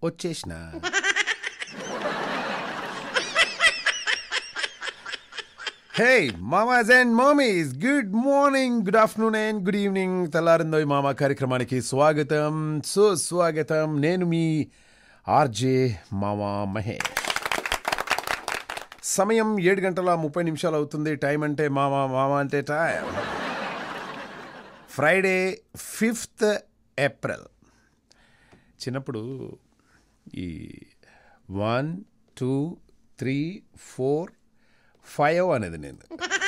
వచ్చేసిన హే మామాస్ అండ్ మామీస్ good morning good afternoon and good evening తెల్లారిందో ఈ మామ కార్యక్రమానికి స్వాగతం సుస్వాగతం నేను మీ ఆర్జే మామా మహేష్ సమయం ఏడు గంటల ముప్పై నిమిషాలు అవుతుంది టైం అంటే మామా మామ అంటే టైం ఫ్రైడే ఫిఫ్త్ ఏప్రిల్ చిన్నప్పుడు ఈ one two three four five అనేది నేను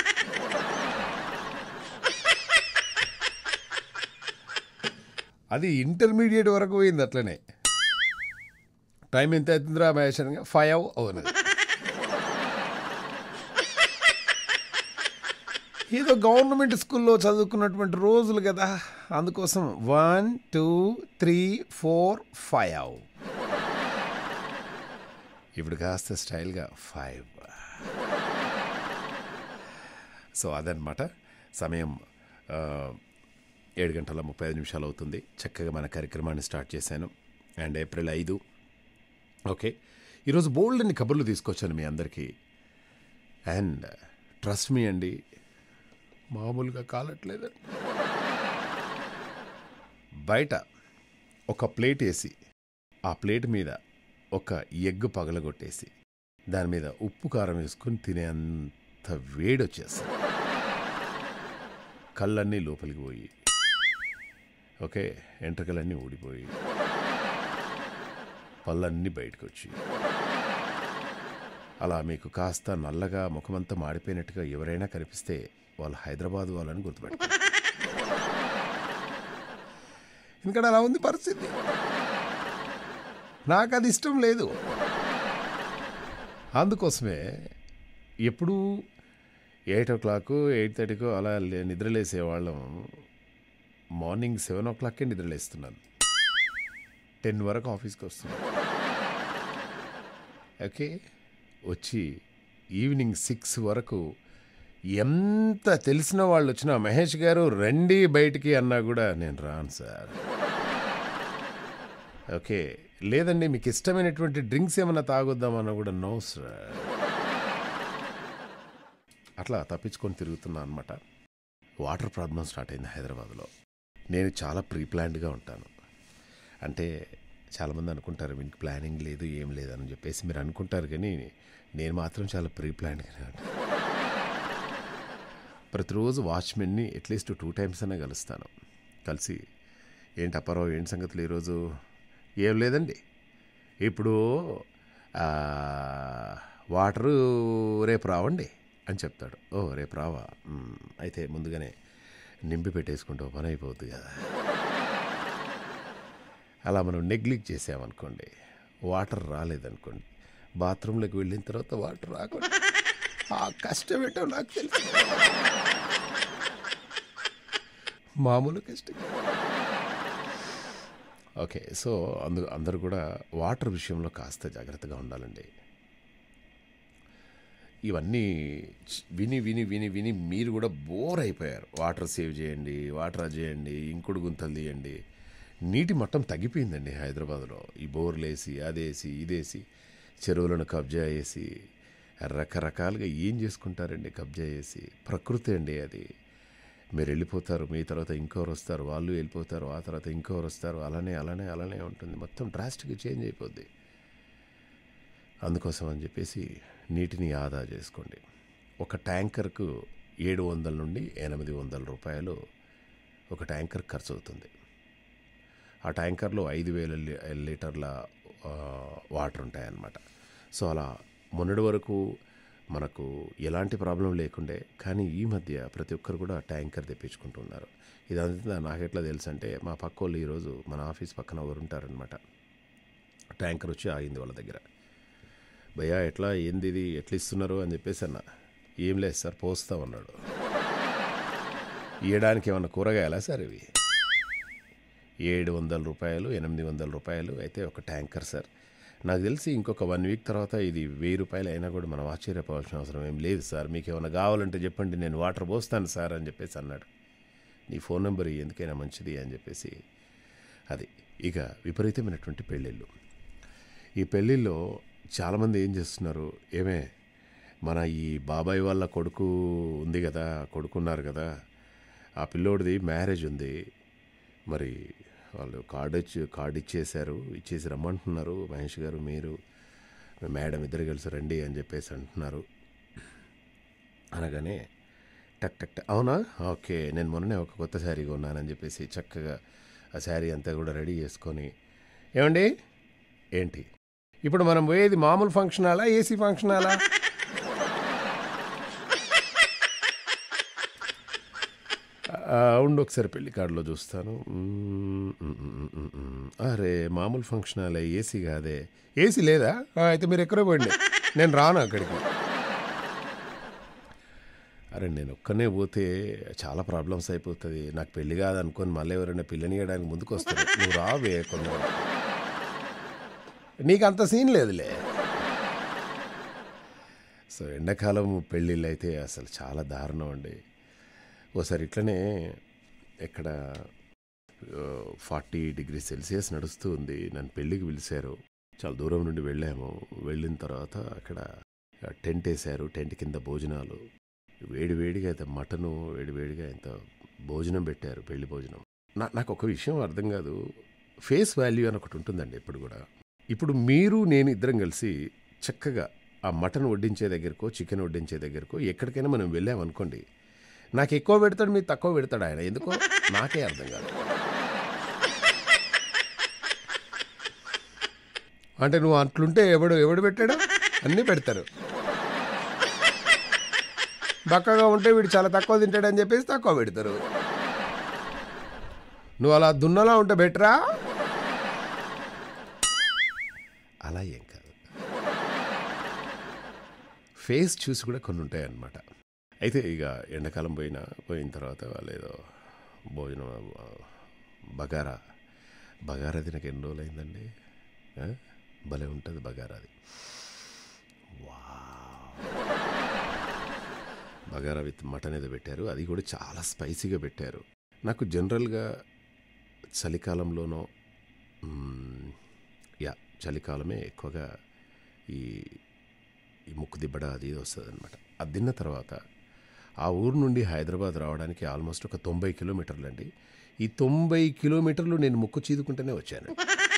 అది ఇంటర్మీడియట్ వరకు పోయింది అట్లనే టైం ఎంత అవుతుందిరా మహేష్ అనగా ఫైవ్ అవునది ఏదో గవర్నమెంట్ స్కూల్లో చదువుకున్నటువంటి రోజులు కదా అందుకోసం one two three four five ఇప్పుడు కాస్త స్టైల్గా ఫైవ్ సో అదనమాట సమయం ఆ, ఏడు గంటల ముప్పై ఐదు నిమిషాలు అవుతుంది చక్కగా మన కార్యక్రమాన్ని స్టార్ట్ చేశాను అండ్ ఏప్రిల్ ఐదు ఓకే ఈరోజు బోల్డ్ అన్ని కబుర్లు తీసుకొచ్చాను మీ అందరికీ అండ్ ట్రస్ట్ మీ అండి మామూలుగా కాలట్లేదు బయట ఒక ప్లేట్ వేసి ఆ ప్లేట్ మీద ఒక ఎగ్ పగలగొట్టేసి దాని మీద ఉప్పు కారం వేసుకొని తినేంత వేడి వచ్చేస్తుంది కళ్ళన్నీ లోపలికి పోయి ఓకే ఎంట్రకలన్నీ ఊడిపోయి పళ్ళన్నీ బయటకు వచ్చి అలా మీకు కాస్త నల్లగా ముఖమంతా మాడిపోయినట్టుగా ఎవరైనా కనిపిస్తే వాళ్ళు హైదరాబాద్ వాళ్ళని గుర్తుపెట్టుకోండి ఎందుకంటే అలా ఉంది పరిస్థితి నాకు అది ఇష్టం లేదు అందుకోసమే ఎప్పుడూ ఎయిట్ ఓ క్లాక్ ఎయిట్ థర్టీకో అలా లే- నిద్రలేసేవాళ్ళం మార్నింగ్ సెవెన్ ఓ క్లాక్కే నిద్రలేస్తున్నాను టెన్ వరకు ఆఫీస్కి వస్తున్నాను ఓకే వచ్చి ఈవినింగ్ సిక్స్ వరకు ఎంత తెలిసిన వాళ్ళు వచ్చినా మహేష్ గారు రండి బయటికి అన్నా కూడా నేను రాను సార్ ఓకే లేదండి మీకు ఇష్టమైనటువంటి డ్రింక్స్ ఏమైనా తాగొద్దామన్నా కూడా నో సార్ అట్లా తప్పించుకొని తిరుగుతున్నా అనమాట వాటర్ ప్రాబ్లం స్టార్ట్ అయింది హైదరాబాద్లో నేను చాలా ప్రీ ప్లాన్డ్గా ఉంటాను అంటే చాలామంది అనుకుంటారు వీనికి ప్లానింగ్ లేదు ఏం లేదు అని చెప్పేసి మీరు అనుకుంటారు కానీ నేను మాత్రం చాలా ప్రీ ప్లాన్డ్గానే ఉంటాను ప్రతిరోజు వాచ్మెన్ని అట్లీస్ట్ టూ టైమ్స్ అయినా కలుస్తాను కలిసి ఏంటి అప్పారావు ఏంటి సంగతులు ఈరోజు ఏం లేదండి ఇప్పుడు ఆ, వాటరు రేపు రావండి అని చెప్తాడు ఓ రేపు రావా మ్, అయితే ముందుగానే నింపి పెట్టేసుకుంటే ఓ పని అయిపోద్ది కదా అలా మనం నెగ్లెక్ట్ చేసామనుకోండి వాటర్ రాలేదనుకోండి బాత్రూంలోకి వెళ్ళిన తర్వాత వాటర్ రాకుండా ఆ కష్టం ఏంటో నాకు తెలుసు మామూలు కష్టం ఓకే సో అందు అందరూ కూడా వాటర్ విషయంలో కాస్త జాగ్రత్తగా ఉండాలండి ఇవన్నీ చ్- విని విని విని విని మీరు కూడా బోర్ అయిపోయారు వాటర్ సేవ్ చేయండి వాటర్ అది చేయండి ఇంకుడు గుంతలు తీయండి నీటి మట్టం తగ్గిపోయిందండి హైదరాబాద్లో ఈ బోర్లు వేసి అదేసి ఇదేసి చెరువులను కబ్జా చేసి రకరకాలుగా ఏం చేసుకుంటారండి కబ్జా చేసి ప్రకృతి అండి అది మీరు వెళ్ళిపోతారు మీ తర్వాత ఇంకోరు వస్తారు వాళ్ళు వెళ్ళిపోతారు ఆ తర్వాత ఇంకోరు వస్తారు అలానే అలానే అలానే ఉంటుంది మొత్తం డ్రాస్టిక్గా చేంజ్ అయిపోద్ది అందుకోసం అని చెప్పేసి నీటిని ఆదా చేసుకోండి ఒక ట్యాంకర్కు ఏడు వందల నుండి ఎనిమిది వందల రూపాయలు ఒక ట్యాంకర్ ఖర్చు అవుతుంది ఆ ట్యాంకర్లో ఐదు వేల లి- లీటర్ల ఆ, వాటర్ ఉంటాయన్నమాట సో అలా మొన్నటి వరకు మనకు ఎలాంటి ప్రాబ్లం లేకుండే కానీ ఈ మధ్య ప్రతి ఒక్కరు కూడా ట్యాంకర్ తెప్పించుకుంటున్నారు ఇదంతా నాకెట్లా తెలుసు అంటే మా పక్క వాళ్ళు ఈరోజు మన ఆఫీస్ పక్కన ఒకరు ఉంటారనమాట ట్యాంకర్ వచ్చి ఆగింది వాళ్ళ దగ్గర భయ్యా ఎట్లా ఏంది ఇది ఎట్లా ఇస్తున్నారు అని చెప్పేసి అన్న ఏం లేదు సార్ పోస్తామన్నాడు ఇవ్వడానికి ఏమన్నా కూరగాయలా సార్ ఇవి ఏడు వందల రూపాయలు ఎనిమిది వందల రూపాయలు అయితే ఒక ట్యాంకర్ సార్ నాకు తెలిసి ఇంకొక వన్ వీక్ తర్వాత ఇది వెయ్యి రూపాయలు అయినా కూడా మనం ఆశ్చర్యపోవాల్సిన అవసరం ఏం లేదు సార్ మీకు ఏమైనా కావాలంటే చెప్పండి నేను వాటర్ పోస్తాను సార్ అని చెప్పేసి అన్నాడు నీ ఫోన్ నెంబర్ ఎందుకైనా మంచిది అని చెప్పేసి అది ఇక విపరీతమైనటువంటి పెళ్ళిళ్ళు ఈ పెళ్ళిళ్ళలో చాలామంది ఏం చేస్తున్నారు ఏమే మన ఈ బాబాయ్ వాళ్ళ కొడుకు ఉంది కదా కొడుకున్నారు కదా ఆ పిల్లోడిది మ్యారేజ్ ఉంది మరి వాళ్ళు కార్డు ఇచ్చి కార్డు ఇచ్చేశారు ఇచ్చేసి రమ్మంటున్నారు మహేష్ గారు మీరు మీ మేడం ఇద్దరు కలిసి రండి అని చెప్పేసి అంటున్నారు అనగానే టక్ టక్ టక్ అవునా ఓకే నేను మొన్ననే ఒక కొత్త శారీ కొన్నానని చెప్పేసి చక్కగా ఆ శారీ అంతా కూడా రెడీ చేసుకొని ఏమండి ఏంటి ఇప్పుడు మనం పోయేది మామూలు ఫంక్షన్ హాలా ఏసీ ఫంక్షన్ హాలా ఆ, ఉండు ఒకసారి పెళ్లి కార్డులో చూస్తాను మ్మ్, మ్మ్, మ్మ్, మ్మ్, మ్మ్. అరే మామూలు ఫంక్షన్ హాలే ఏసీ కాదే ఏసీ లేదా ఆ, అయితే మీరు ఎక్కడో పోండి నేను రాను అక్కడికి అరే నేను ఒక్కనే పోతే చాలా ప్రాబ్లమ్స్ అయిపోతుంది నాకు పెళ్లి కాదనుకొని మళ్ళీ ఎవరైనా పిల్లనియడానికి ముందుకు వస్తారు నువ్వు రావే కొందరు నీకు అంత సీన్ లేదులే సో ఎండాకాలం పెళ్ళిళ్ళు అయితే అసలు చాలా దారుణం అండి ఓసారి ఇట్లనే ఎక్కడ ఫార్టీ డిగ్రీ సెల్సియస్ నడుస్తూ ఉంది నన్ను పెళ్ళికి పిలిచారు చాలా దూరం నుండి వెళ్ళాము వెళ్ళిన తర్వాత అక్కడ టెంట్ వేశారు టెంట్ కింద భోజనాలు వేడి వేడిగా అయితే మటను వేడి వేడిగా ఇంత భోజనం పెట్టారు పెళ్లి భోజనం నా నాకు ఒక విషయం అర్థం కాదు ఫేస్ వాల్యూ అని ఒకటి ఉంటుందండి ఎప్పుడు కూడా ఇప్పుడు మీరు నేను ఇద్దరం కలిసి చక్కగా ఆ మటన్ వడ్డించే దగ్గరకో చికెన్ వడ్డించే దగ్గరకో ఎక్కడికైనా మనం వెళ్ళామనుకోండి నాకు ఎక్కువ పెడతాడు మీరు తక్కువ పెడతాడు ఆయన ఎందుకో నాకే అర్థం కాదు అంటే నువ్వు అట్లుంటే ఎవడు ఎవడు పెట్టాడు అన్నీ పెడతారు బక్కగా ఉంటే వీడు చాలా తక్కువ తింటాడని చెప్పేసి తక్కువ పెడతారు నువ్వు అలా దున్నలా ఉంటే బెటరా అలా ఏం కాదు ఫేస్ చూసి కూడా కొన్ని ఉంటాయి అన్నమాట అయితే ఇక ఎండాకాలం పోయిన పోయిన తర్వాత వాళ్ళు ఏదో భోజనం ఆ, బగారా బగారా తినక ఎన్ని రోజులు అయిందండి ఆ? భలే ఉంటుంది బగారాది బగారా విత్ మటన్ ఏదో పెట్టారు అది కూడా చాలా స్పైసీగా పెట్టారు నాకు జనరల్గా చలికాలంలోనో మ్మ్, యా చలికాలమే ఎక్కువగా ఈ ఈ ముక్కు దిబ్బడ అది ఇది వస్తుంది అనమాట అది తిన్న తర్వాత ఆ ఊరు నుండి హైదరాబాద్ రావడానికి ఆల్మోస్ట్ ఒక తొంభై కిలోమీటర్లు అండి ఈ తొంభై కిలోమీటర్లు నేను ముక్కు చీదుకుంటూనే వచ్చాను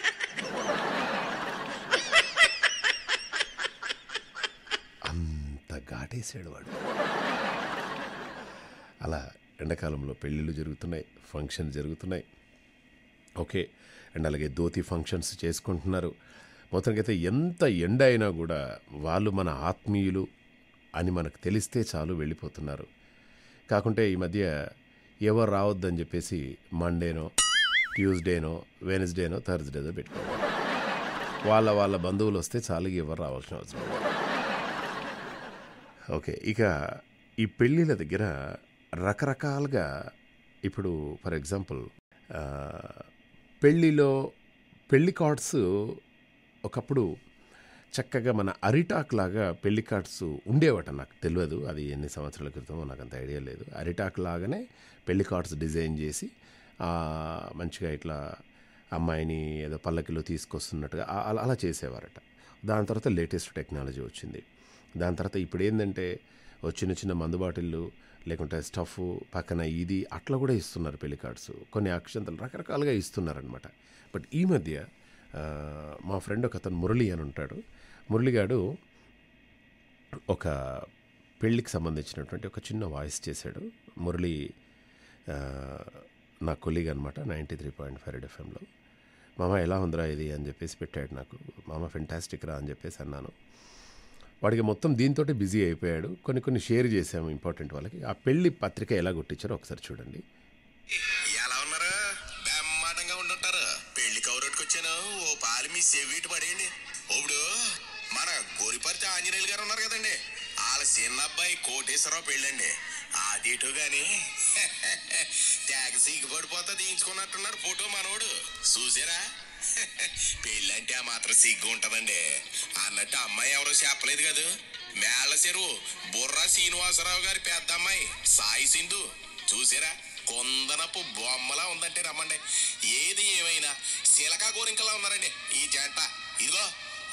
అంత ఘాటేసాడు వాడు అలా ఎండాకాలంలో పెళ్ళిళ్ళు జరుగుతున్నాయి ఫంక్షన్ జరుగుతున్నాయి ఓకే అండ్ అలాగే ధోతి ఫంక్షన్స్ చేసుకుంటున్నారు మొత్తానికైతే ఎంత ఎండ అయినా కూడా వాళ్ళు మన ఆత్మీయులు అని మనకు తెలిస్తే చాలు వెళ్ళిపోతున్నారు కాకుంటే ఈ మధ్య ఎవరు రావద్దని చెప్పేసి మండేనో ట్యూస్డేనో వెనస్డేనో థర్స్డేనో పెట్టుకోవాలి వాళ్ళ వాళ్ళ బంధువులు వస్తే చాలు ఎవరు రావాల్సిన అవసరం లేదు. ఓకే ఇక ఈ పెళ్ళిళ్ళ దగ్గర రకరకాలుగా ఇప్పుడు ఫర్ ఎగ్జాంపుల్ ఆ, పెళ్ళిలో పెళ్లి కార్డ్స్ ఒకప్పుడు చక్కగా మన అరిటాక్ లాగా పెళ్లి కార్డ్స్ ఉండేవట నాకు తెలియదు అది ఎన్ని సంవత్సరాల క్రితం నాకు అంత ఐడియా లేదు అరిటాక్ లాగానే పెళ్లి కార్డ్స్ డిజైన్ చేసి ఆ, మంచిగా ఇట్లా అమ్మాయిని ఏదో పల్లకిలో తీసుకొస్తున్నట్టుగా ఆ- అలా అలా చేసేవారట దాని తర్వాత లేటెస్ట్ టెక్నాలజీ వచ్చింది దాని తర్వాత ఇప్పుడు ఏంటంటే ఓ చిన్న చిన్న మందు బాటిళ్ళు లేకుంటే స్టఫ్ పక్కన ఇది అట్లా కూడా ఇస్తున్నారు పెళ్లి కార్డ్స్ కొన్ని అక్షంతలు రకరకాలుగా ఇస్తున్నారనమాట బట్ ఈ మధ్య ఆ, మా ఫ్రెండ్ ఒక అతను మురళి అని ఉంటాడు మురళిగాడు ఒక పెళ్ళికి సంబంధించినటువంటి ఒక చిన్న వాయిస్ చేశాడు మురళి ఆ, నా కొలీగ్ అనమాట నైంటీ త్రీ పాయింట్ ఫైవ్ ఎఫ్ఎంలో మామ ఎలా ఉందిరా ఇది అని చెప్పేసి పెట్టాడు నాకు మామ ఫెంటాస్టిక్ రా అని చెప్పేసి అన్నాను వాడికి మొత్తం దీంతో బిజీ అయిపోయాడు కొన్ని కొన్ని షేర్ చేసాము ఇంపార్టెంట్ వాళ్ళకి ఆ పెళ్లి పత్రిక ఎలా కొట్టించారో ఒకసారి చూడండి ఎలా ఉన్నారు బ్రహ్మాండంగా ఉండుంటారు పెళ్లి కౌరొట్టుకొచ్చాను ఓ పాలు మీ సెవీటి పడేయండి ఇప్పుడు మన గోరిపర్తి ఆంజనేయులు గారు ఉన్నారు కదండి వాళ్ళ చిన్న అబ్బాయి కోటేశ్వరరావు పెళ్ళండి అది ఇటు గాని తెగ సిగ్గుపడిపోతా తీయించుకున్నట్టున్నాడు ఫోటో మనోడు చూసారా పెళ్ళంటే ఆ మాత్రం సిగ్గు ఉంటదండి అన్నట్టు అమ్మాయి ఎవరో చెప్పలేదు కదా మేళ్ళ చెరువు బుర్రా శ్రీనివాసరావు గారి పెద్ద అమ్మాయి సాయి సింధు చూసారా కొందనపు బొమ్మలా ఉందంటే రమ్మండి ఏది ఏమైనా శిలకా గోరింకలా ఉన్నారండి ఈ జంట ఇదిగో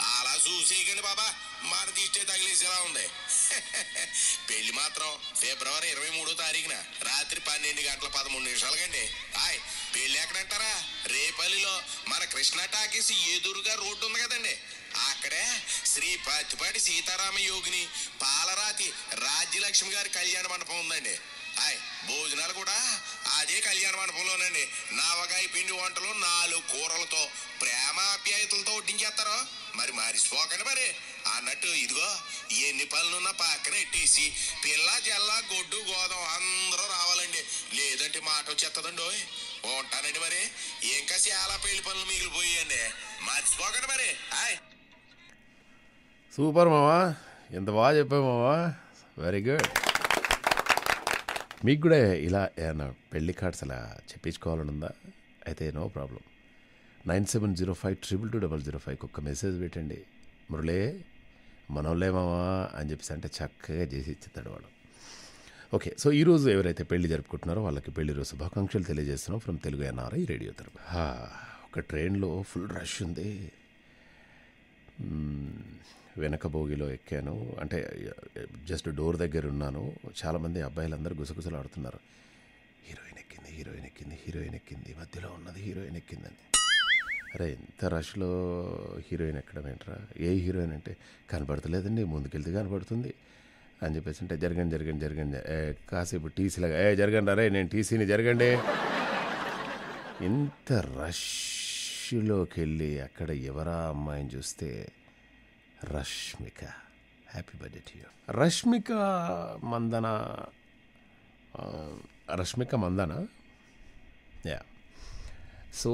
చూసేయకండి బాబా మన దిష్టే తగిలేసేలా ఉంది పెళ్లి మాత్రం ఫిబ్రవరి ఇరవై మూడో తారీఖున రాత్రి పన్నెండు గంటల పదమూడు నిమిషాలకండి హాయ్ పెళ్లి ఎక్కడంటారా రేపల్లిలో మన కృష్ణ టాకీస్ ఎదురుగా రోడ్డు ఉంది కదండి అక్కడే శ్రీ పత్తిపాటి సీతారామ యోగిని పాలరాతి రాజ్యలక్ష్మి గారి కళ్యాణ మండపం ఉందండి హాయ్ భోజనాలు కూడా అదే కళ్యాణ మండపంలోనండి నవగాయ పిండి వంటలు నాలుగు కూరలతో ప్రేమ ఆప్యాయతలతో వడ్డించేస్తారు మరి మరిచిపోకండి మరి అన్నట్టు ఇదిగో ఎన్ని పనులున్నా పక్కన ఎట్టేసి పిల్ల జల్ల గొడ్డు గోదం అందరూ రావాలండి లేదంటే మాట వచ్చేస్తుందండి ఓయ్. ఉంటానండి మరి ఇంకా చాలా పెళ్లి పనులు మిగిలిపోయాయండి మర్చిపోకండి మరి హాయ్ సూపర్ మావా ఎంత బాగా చెప్పావు మావా వెరీ గుడ్ మీకు కూడా ఇలా ఏమన్నా పెళ్లి కార్డ్స్ అలా చెప్పించుకోవాలని ఉందా అయితే no problem nine seven zero five triple two double zero ఫైవ్కి ఒక్క మెసేజ్ పెట్టండి మురళే మనోళ్ళే మావా అని చెప్పేసి అంటే చక్కగా చేసి ఇచ్చేస్తాడు వాడు ఓకే సో ఈరోజు ఎవరైతే పెళ్లి జరుపుకుంటున్నారో వాళ్ళకి పెళ్లి రోజు శుభాకాంక్షలు తెలియజేస్తున్నాం ఫ్రమ్ తెలుగు ఎన్ఆర్ఐ రేడియో తరపు హా, ఒక ట్రైన్లో ఫుల్ రష్ ఉంది మ్మ్, వెనక భోగిలో ఎక్కాను అంటే జస్ట్ డోర్ దగ్గర ఉన్నాను చాలామంది అబ్బాయిలందరూ గుసగుసలు ఆడుతున్నారు హీరోయిన్ ఎక్కింది హీరోయిన్ ఎక్కింది హీరోయిన్ ఎక్కింది మధ్యలో ఉన్నది హీరోయిన్ ఎక్కిందని అరే ఇంత రష్లో హీరోయిన్ ఎక్కడం ఏంట్రా ఏ హీరోయిన్ అంటే కనపడతలేదండి ముందుకెళ్తే కనపడుతుంది అని చెప్పేసి అంటే జరగండి జరగండి జరగండి ఏ, కాసేపు టీసీలాగా ఏ జరగండి అరే నేను టీసీని జరగండి ఇంత రష్లోకి వెళ్ళి అక్కడ ఎవరా అమ్మాయిని చూస్తే Rashmika happy birthday to you Rashmika Mandanna ఆ, రష్మిక మందన యా సో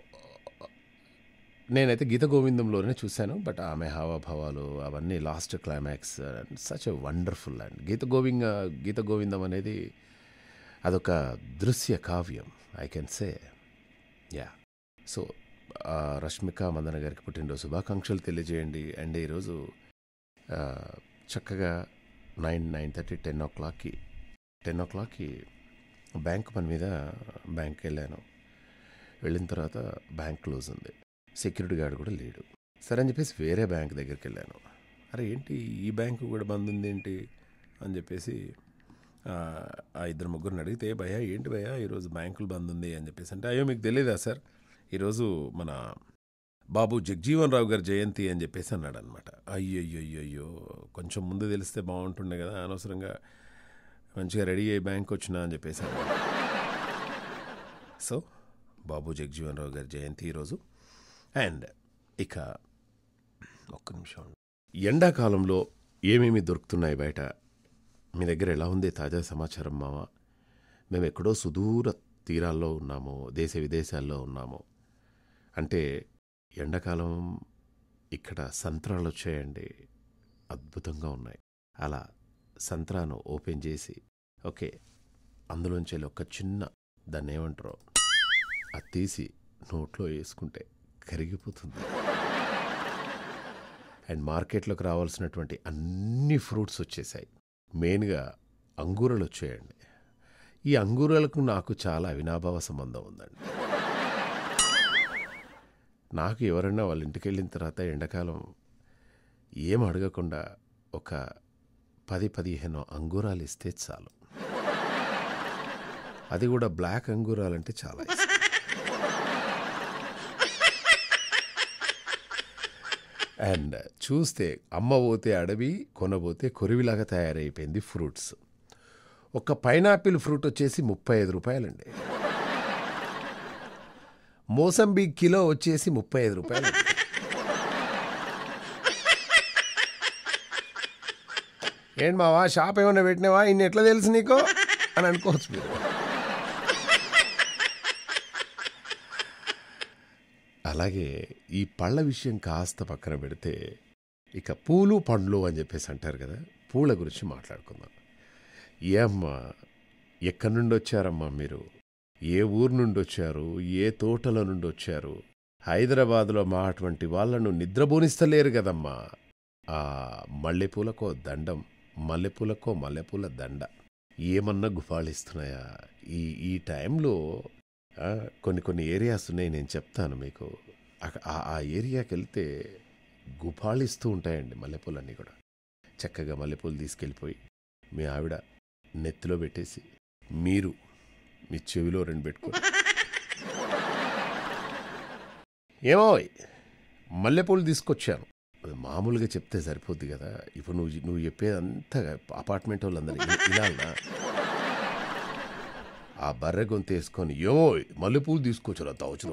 నేనైతే గీత గోవిందంలోనే చూశాను బట్ ఆమె హావభావాలు అవన్నీ last climax such a wonderful and Geetha Govinda Geetha Govindam అనేది అదొక దృశ్య కావ్యం I can say yeah so ఆ, రష్మిక మందన గారికి పుట్టినరోజు శుభాకాంక్షలు తెలియజేయండి అండ్ ఈరోజు ఆ, చక్కగా నైన్ నైన్ థర్టీ టెన్ ఓ క్లాక్కి టెన్ ఓ క్లాక్కి బ్యాంక్ పని మీద బ్యాంక్ వెళ్ళాను వెళ్ళిన తర్వాత బ్యాంక్ క్లోజ్ ఉంది సెక్యూరిటీ గార్డ్ కూడా లేడు సరే అని చెప్పేసి వేరే బ్యాంక్ దగ్గరికి వెళ్ళాను అరే ఏంటి ఈ బ్యాంకు కూడా బంద్ ఉంది ఏంటి అని చెప్పేసి ఆ, ఆ ఇద్దరు ముగ్గురిని అడిగితే భయ్యా ఏంటి భయ్యా ఈరోజు బ్యాంకులు బంద్ ఉంది అని చెప్పేసి అంటే అయ్యో మీకు తెలియదా సార్ ఈరోజు మన బాబు జగ్జీవన్ రావు గారి జయంతి అని చెప్పేసి అన్నాడు అనమాట అయ్యో కొంచెం ముందు తెలిస్తే బాగుంటుండే కదా అనవసరంగా మంచిగా రెడీ అయ్యి బ్యాంక్ వచ్చినా అని చెప్పేసి అన్నాడు. సో బాబు జగ్జీవన్ రావు గారి జయంతి ఈరోజు అండ్ ఇక ఒక్క నిమిషం ఎండాకాలంలో ఏమేమి దొరుకుతున్నాయి బయట మీ దగ్గర ఎలా ఉంది తాజా సమాచారం మామ మేము ఎక్కడో సుదూర తీరాల్లో ఉన్నాము దేశ విదేశాల్లో ఉన్నాము అంటే ఎండాకాలం ఇక్కడ సంత్రాలు వచ్చాయండి అద్భుతంగా ఉన్నాయి అలా సంత్రాను ఓపెన్ చేసి ఓకే అందులోంచి వెళ్ళి ఒక చిన్న దాన్ని ఏమంటారో అది తీసి నోట్లో వేసుకుంటే కరిగిపోతుంది అండ్ మార్కెట్లోకి రావాల్సినటువంటి అన్ని ఫ్రూట్స్ వచ్చేసాయి మెయిన్గా అంగూరలు వచ్చాయండి ఈ అంగూరాలకు నాకు చాలా అవినాభావ సంబంధం ఉందండి నాకు ఎవరైనా వాళ్ళ ఇంటికి వెళ్ళిన తర్వాత ఎండాకాలం ఏం అడగకుండా ఒక పది పదిహేను అంగూరాలు ఇస్తే చాలు అది కూడా బ్లాక్ అంగూరాలు అంటే చాలా ఇష్టం అండ్ చూస్తే అమ్మ పోతే అడవి కొనబోతే కొరివిలాగా తయారైపోయింది ఫ్రూట్స్ ఒక పైనాపిల్ ఫ్రూట్ వచ్చేసి ముప్పై ఐదు రూపాయలండి మోసంబీ కిలో వచ్చేసి ముప్పై ఐదు రూపాయలు ఏంటి మావా షాప్ ఏమైనా పెట్టినావా ఇన్ని ఎట్లా తెలుసు నీకు అని అనుకోవచ్చు మీరు అలాగే ఈ పళ్ళ విషయం కాస్త పక్కన పెడితే ఇక పూలు పండ్లు అని చెప్పేసి అంటారు కదా పూల గురించి మాట్లాడుకుందాం ఏ అమ్మా ఎక్కడి నుండి వచ్చారమ్మా మీరు ఏ ఊరు నుండి వచ్చారు ఏ తోటల నుండి వచ్చారు హైదరాబాదులో మా అటువంటి వాళ్ళను నిద్రపోనిస్తలేరు కదమ్మా ఆ మల్లెపూలకో దండం మల్లెపూలకో మల్లెపూల దండ ఏమన్నా గుఫాళిస్తున్నాయా ఈ ఈ టైంలో ఆ, కొన్ని కొన్ని ఏరియాస్ ఉన్నాయి నేను చెప్తాను మీకు అక- ఆ ఆ ఏరియాకి వెళ్తే గుపాళిస్తూ ఉంటాయండి మల్లెపూలన్నీ కూడా చక్కగా మల్లెపూలు తీసుకెళ్ళిపోయి మీ ఆవిడ నెత్తిలో పెట్టేసి మీరు మీ చెవిలో రెండు పెట్టుకొని ఏమో మల్లెపూలు తీసుకొచ్చాను అది మామూలుగా చెప్తే సరిపోద్ది కదా ఇప్పుడు నువ్వు నువ్వు చెప్పేది అంతా అపార్ట్మెంట్ వాళ్ళందరూ ఇలా ఆ బర్రె గొంతు వేసుకొని ఏమో మల్లెపూలు తీసుకొచ్చారు తవచులు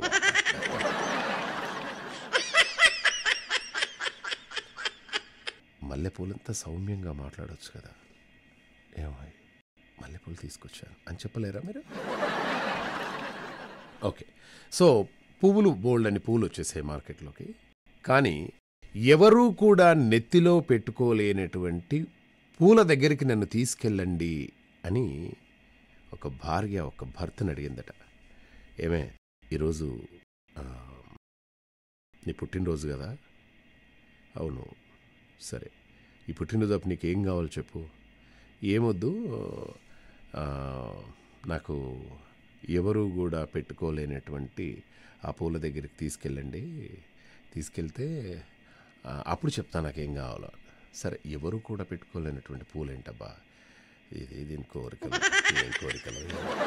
మల్లెపూలంతా సౌమ్యంగా మాట్లాడొచ్చు కదా ఏమో మల్లెపూలు తీసుకొచ్చాను అని చెప్పలేరా మీరు ఓకే సో పువ్వులు బోల్డ్ అని పువ్వులు వచ్చేసాయి మార్కెట్లోకి కానీ ఎవరూ కూడా నెత్తిలో పెట్టుకోలేనటువంటి పూల దగ్గరికి నన్ను తీసుకెళ్ళండి అని ఒక భార్య ఒక భర్తను అడిగిందట ఏమే ఈరోజు ఆ, నీ పుట్టినరోజు కదా అవును సరే ఈ పుట్టినరోజు అప్పుడు నీకు ఏం కావాలో చెప్పు ఏమొద్దు ఆ, నాకు ఎవరు కూడా పెట్టుకోలేనటువంటి ఆ పూల దగ్గరికి తీసుకెళ్ళండి తీసుకెళ్తే ఆ, అప్పుడు చెప్తా నాకేం కావాలో సరే ఎవరు కూడా పెట్టుకోలేనటువంటి పూలు ఏంటబ్బా ఇది దీని కోరికలు ఏం కోరికలు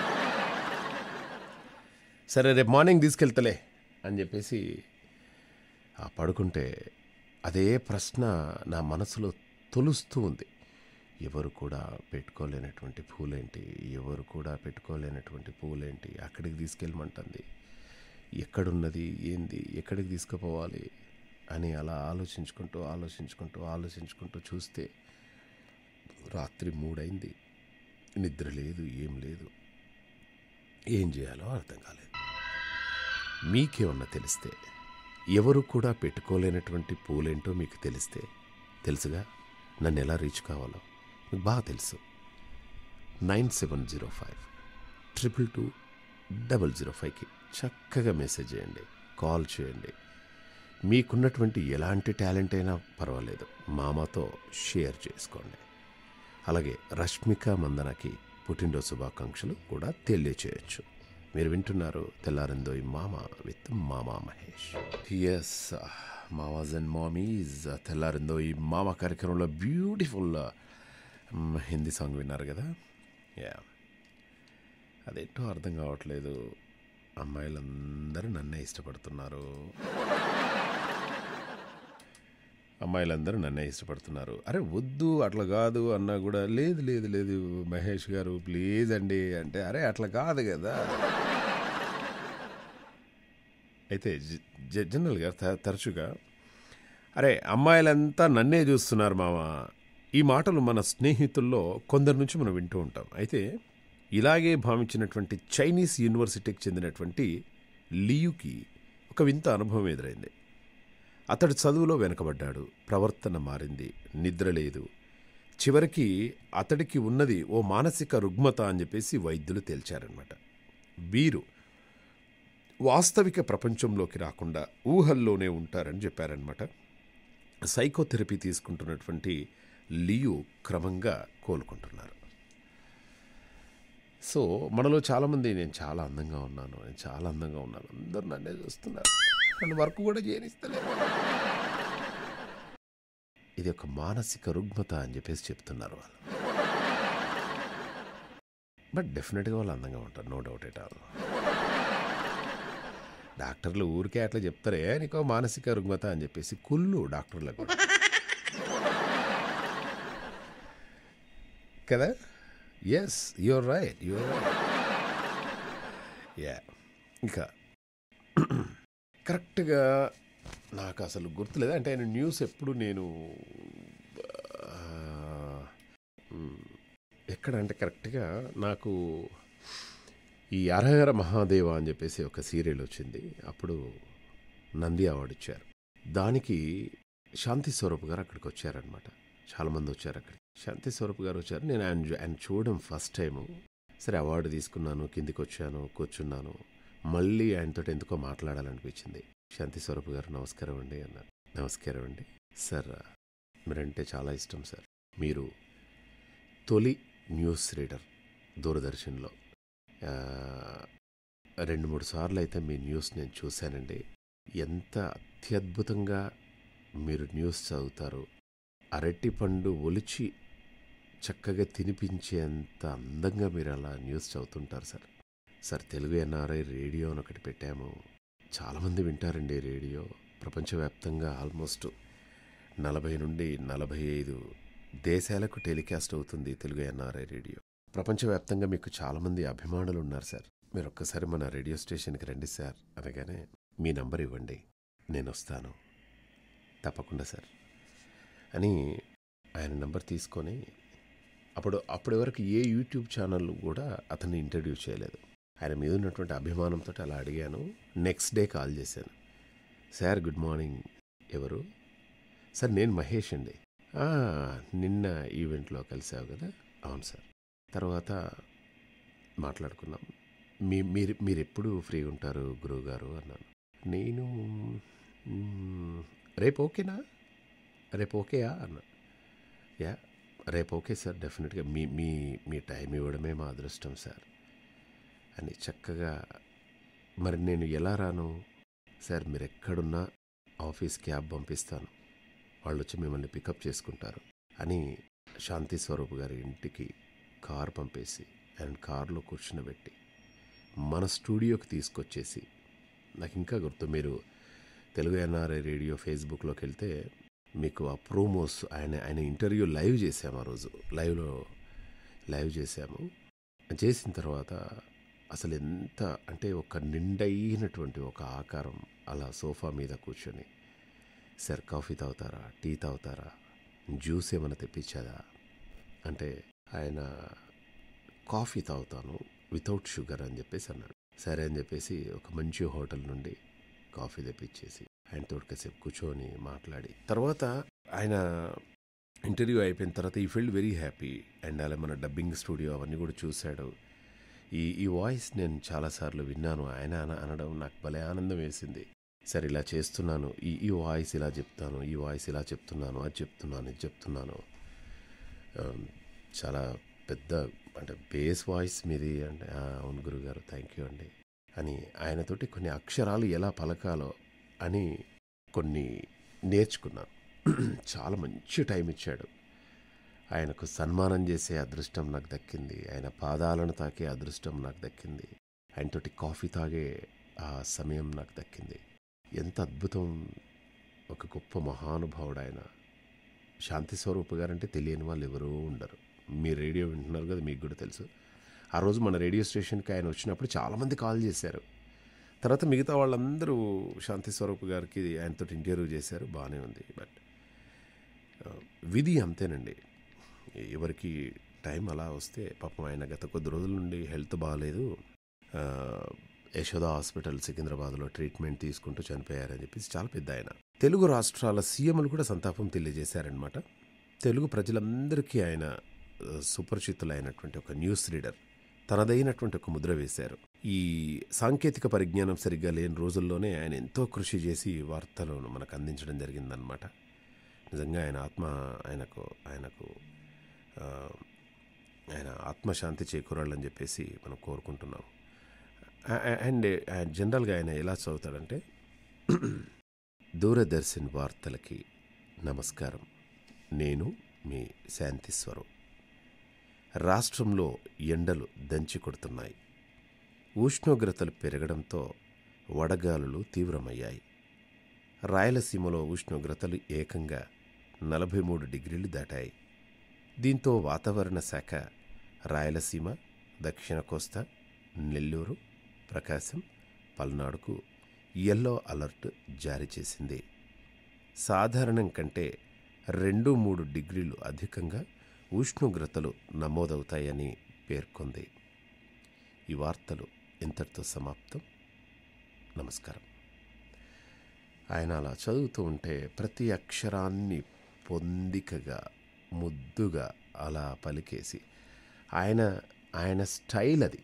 సరే రేపు మార్నింగ్ తీసుకెళ్తలే అని చెప్పేసి ఆ పడుకుంటే అదే ప్రశ్న నా మనసులో తొలుస్తూ ఉంది ఎవరు కూడా పెట్టుకోలేనటువంటి పూలేంటి ఎవరు కూడా పెట్టుకోలేనటువంటి పూలేంటి అక్కడికి తీసుకెళ్ళమంటుంది ఎక్కడున్నది ఏంది ఎక్కడికి తీసుకుపోవాలి అని అలా ఆలోచించుకుంటూ ఆలోచించుకుంటూ ఆలోచించుకుంటూ చూస్తే రాత్రి మూడైంది నిద్ర లేదు ఏం లేదు ఏం చేయాలో అర్థం కాలేదు మీకేమన్నా తెలిస్తే ఎవరు కూడా పెట్టుకోలేనటువంటి పూలేంటో మీకు తెలిస్తే తెలుసుగా నన్ను ఎలా రీచ్ కావాలో మీకు బాగా తెలుసు nine seven zero five triple two double zero ఫైవ్కి చక్కగా మెసేజ్ చేయండి కాల్ చేయండి మీకున్నటువంటి ఎలాంటి టాలెంట్ అయినా పర్వాలేదు మామతో షేర్ చేసుకోండి అలాగే రష్మిక మందనకి పుట్టినరోజు శుభాకాంక్షలు కూడా తెలియచేయచ్చు మీరు వింటున్నారు తెల్లారిందో ఈ మామ విత్ మామా మహేష్ ఎస్ మామాజ్ అండ్ మామీస్ తెల్లారిందో ఈ మామ కార్యక్రమంలో బ్యూటిఫుల్ హిందీ సాంగ్ విన్నారు కదా యా అదేంటో అర్థం కావట్లేదు అమ్మాయిలందరూ నన్నే ఇష్టపడుతున్నారు అమ్మాయిలందరూ నన్నే ఇష్టపడుతున్నారు అరే వద్దు అట్లా కాదు అన్నా కూడా లేదు లేదు లేదు మహేష్ గారు ప్లీజ్ అండి అంటే అరే అట్లా కాదు కదా అయితే జ- జ- జనరల్గా త- తరచుగా అరే అమ్మాయిలంతా నన్నే చూస్తున్నారు మామ ఈ మాటలు మన స్నేహితుల్లో కొందరి నుంచి మనం వింటూ ఉంటాం అయితే ఇలాగే భావించినటువంటి చైనీస్ యూనివర్సిటీకి చెందినటువంటి లియుకి ఒక వింత అనుభవం ఎదురైంది అతడు చదువులో వెనకబడ్డాడు ప్రవర్తన మారింది నిద్ర లేదు చివరికి అతడికి ఉన్నది ఓ మానసిక రుగ్మత అని చెప్పేసి వైద్యులు తేల్చారనమాట వీరు వాస్తవిక ప్రపంచంలోకి రాకుండా ఊహల్లోనే ఉంటారని చెప్పారనమాట సైకోథెరపీ తీసుకుంటున్నటువంటి లియు క్రమంగా కోలుకుంటున్నారు సో మనలో చాలామంది నేను చాలా అందంగా ఉన్నాను నేను చాలా అందంగా ఉన్నాను అందరూ నన్నే చూస్తున్నారు నన్ను వర్క్ కూడా చేయనిస్తలేదు ఇది ఒక మానసిక రుగ్మత అని చెప్పేసి చెప్తున్నారు వాళ్ళు బట్ డెఫినెట్గా వాళ్ళు అందంగా ఉంటారు నో డౌట్ ఎట్ ఆల్ డాక్టర్లు ఊరికే అట్లా చెప్తారే నీకో మానసిక రుగ్మత అని చెప్పేసి కుళ్ళు డాక్టర్లకు కూడా. కదా yes you're right you're right yeah ఇంకా కరెక్ట్గా నాకు అసలు గుర్తులేదు అంటే ఆయన న్యూస్ ఎప్పుడు నేను ఆ, మ్, ఎక్కడ అంటే కరెక్ట్గా నాకు ఈ అరహర మహాదేవ అని చెప్పేసి ఒక సీరియల్ వచ్చింది అప్పుడు నంది అవార్డు ఇచ్చారు దానికి శాంతి స్వరూప్ గారు అక్కడికి వచ్చారనమాట చాలామంది వచ్చారు అక్కడికి శాంతి స్వరూప్ గారు వచ్చారు నేను ఆయన చూ- ఆయన చూడడం ఫస్ట్ టైము సరే అవార్డు తీసుకున్నాను కిందికి వచ్చాను కూర్చున్నాను మళ్ళీ ఆయనతో ఎందుకో మాట్లాడాలనిపించింది శాంతి స్వరూప్ గారు నమస్కారం అండి అన్నారు నమస్కారం అండి సార్ మీరంటే చాలా ఇష్టం సార్ మీరు తొలి న్యూస్ రీడర్ దూరదర్శన్లో ఆ, రెండు మూడు సార్లు అయితే మీ న్యూస్ నేను చూశానండి ఎంత అత్యద్భుతంగా మీరు న్యూస్ చదువుతారు అరటిపండు ఒలిచి చక్కగా తినిపించేంత అందంగా మీరు అలా న్యూస్ చదువుతుంటారు sir sir Telugu NRI radio అని ఒకటి పెట్టాము చాలామంది వింటారండి రేడియో ప్రపంచవ్యాప్తంగా ఆల్మోస్ట్ నలభై నుండి నలభై ఐదు దేశాలకు టెలికాస్ట్ అవుతుంది తెలుగు ఎన్ఆర్ఐ రేడియో ప్రపంచవ్యాప్తంగా మీకు చాలామంది అభిమానులు ఉన్నారు సార్ మీరు ఒక్కసారి మన రేడియో స్టేషన్కి రండి సార్ అనగానే మీ నంబర్ ఇవ్వండి నేను వస్తాను తప్పకుండా సార్ అని ఆయన నంబర్ తీసుకొని అప్పుడు అప్పటి వరకు ఏ యూట్యూబ్ ఛానల్ కూడా అతన్ని ఇంటర్వ్యూ చేయలేదు ఆయన మీద ఉన్నటువంటి అభిమానంతో అలా అడిగాను నెక్స్ట్ డే కాల్ చేశాను సార్ గుడ్ మార్నింగ్ ఎవరు సార్ నేను మహేష్ అండి "ఆ, నిన్న ఈవెంట్లో కలిసావు కదా అవును సార్ తర్వాత మాట్లాడుకున్నాం మీ మీరు మీరు ఎప్పుడు ఫ్రీ ఉంటారు గురువుగారు అన్నాను నేను "మ్మ్, రేపు ఓకేనా రేపు ఓకేయా అన్నా యా రేపు ఓకే సార్ డెఫినెట్గా మీ మీ మీ టైం ఇవ్వడమే మా అదృష్టం సార్ అని చక్కగా మరి నేను ఎలా రాను సార్ మీరు ఎక్కడున్నా ఆఫీస్ క్యాబ్ పంపిస్తాను వాళ్ళు వచ్చి మిమ్మల్ని పికప్ చేసుకుంటారు అని శాంతి స్వరూప్ గారి ఇంటికి కార్ పంపేసి అండ్ కార్లో కూర్చునబెట్టి మన స్టూడియోకి తీసుకొచ్చేసి నాకు ఇంకా గుర్తు మీరు తెలుగు ఎన్ఆర్ఐ రేడియో ఫేస్బుక్లోకి వెళ్తే మీకు ఆ ప్రోమోస్ ఆయన ఆయన ఇంటర్వ్యూ లైవ్ చేసాము ఆ రోజు లైవ్లో లైవ్ చేసాము చేసిన తర్వాత అసలు ఎంత అంటే ఒక నిండైనటువంటి ఒక ఆకారం అలా సోఫా మీద కూర్చొని సార్ కాఫీ తాగుతారా టీ తాగుతారా జ్యూస్ ఏమైనా తెప్పించాదా అంటే ఆయన కాఫీ తాగుతాను వితౌట్ షుగర్ అని చెప్పేసి అన్నాడు సరే అని చెప్పేసి ఒక మంచి హోటల్ నుండి కాఫీ తెప్పించేసి ఆయనతో కాసేపు కూర్చొని మాట్లాడి తర్వాత ఆయన ఇంటర్వ్యూ అయిపోయిన తర్వాత ఈ ఫీల్డ్ వెరీ హ్యాపీ అండ్ అలా మన డబ్బింగ్ స్టూడియో అవన్నీ కూడా చూశాడు ఈ ఈ వాయిస్ నేను చాలాసార్లు విన్నాను ఆయన అన- అనడం నాకు భలే ఆనందం వేసింది సరే ఇలా చేస్తున్నాను ఈ ఈ వాయిస్ ఇలా చెప్తాను ఈ వాయిస్ ఇలా చెప్తున్నాను అది చెప్తున్నాను ఇది చెప్తున్నాను ఆమ్, చాలా పెద్ద అంటే బేస్ వాయిస్ మీది అంటే "ఆ, అవును గురుగారు థ్యాంక్ యూ అండి అని ఆయనతోటి కొన్ని అక్షరాలు ఎలా పలకాలో అని కొన్ని నేర్చుకున్నాను చాలా మంచి టైం ఇచ్చాడు ఆయనకు సన్మానం చేసే అదృష్టం నాకు దక్కింది ఆయన పాదాలను తాకే అదృష్టం నాకు దక్కింది ఆయనతోటి కాఫీ తాగే ఆ సమయం నాకు దక్కింది ఎంత అద్భుతం ఒక గొప్ప మహానుభావుడు ఆయన శాంతి స్వరూప్ గారంటే తెలియని వాళ్ళు ఎవరూ ఉండరు మీ రేడియో వింటున్నారు కదా మీకు కూడా తెలుసు ఆ రోజు మన రేడియో స్టేషన్కి ఆయన వచ్చినప్పుడు చాలామంది కాల్ చేశారు తర్వాత మిగతా వాళ్ళందరూ శాంతి స్వరూప్ గారికి ఆయనతో ఇంటర్వ్యూ చేశారు బాగానే ఉంది బట్ ఆ, విధి అంతేనండి ఎవరికి టైం అలా వస్తే పాపం ఆయన గత కొద్ది రోజుల నుండి హెల్త్ బాగాలేదు ఆ, యశోద హాస్పిటల్ సికింద్రాబాద్లో ట్రీట్మెంట్ తీసుకుంటూ చనిపోయారని చెప్పేసి చాలా పెద్ద ఆయన తెలుగు రాష్ట్రాల సీఎంలు కూడా సంతాపం తెలియజేశారనమాట తెలుగు ప్రజలందరికీ ఆయన ఆ, సుపరిచితులైనటువంటి ఒక న్యూస్ రీడర్ తనదైనటువంటి ఒక ముద్ర వేశారు ఈ సాంకేతిక పరిజ్ఞానం సరిగ్గా లేని రోజుల్లోనే ఆయన ఎంతో కృషి చేసి ఈ వార్తలను మనకు అందించడం జరిగిందనమాట నిజంగా ఆయన ఆత్మ ఆయనకు ఆయనకు ఆ, ఆయన ఆత్మశాంతి చేకూరాలని చెప్పేసి మనం కోరుకుంటున్నాం ఆ- ఆ- అండ్ ఆయన జనరల్గా ఆయన ఎలా చదువుతాడంటే దూరదర్శన్ వార్తలకి నమస్కారం నేను మీ శాంతిస్వరం రాష్ట్రంలో ఎండలు దంచి కొడుతున్నాయి ఉష్ణోగ్రతలు పెరగడంతో వడగాలులు తీవ్రమయ్యాయి రాయలసీమలో ఉష్ణోగ్రతలు ఏకంగా నలభై మూడు డిగ్రీలు దాటాయి దీంతో వాతావరణ శాఖ రాయలసీమ దక్షిణ కోస్తా నెల్లూరు ప్రకాశం పల్నాడుకు ఎల్లో అలర్ట్ జారీ చేసింది సాధారణం కంటే రెండు మూడు డిగ్రీలు అధికంగా ఉష్ణోగ్రతలు నమోదవుతాయని పేర్కొంది ఈ వార్తలు ఇంతటితో సమాప్తం నమస్కారం ఆయన అలా చదువుతూ ఉంటే ప్రతి అక్షరాన్ని పొందికగా ముద్దుగా అలా పలికేసి ఆయన ఆయన స్టైల్ అది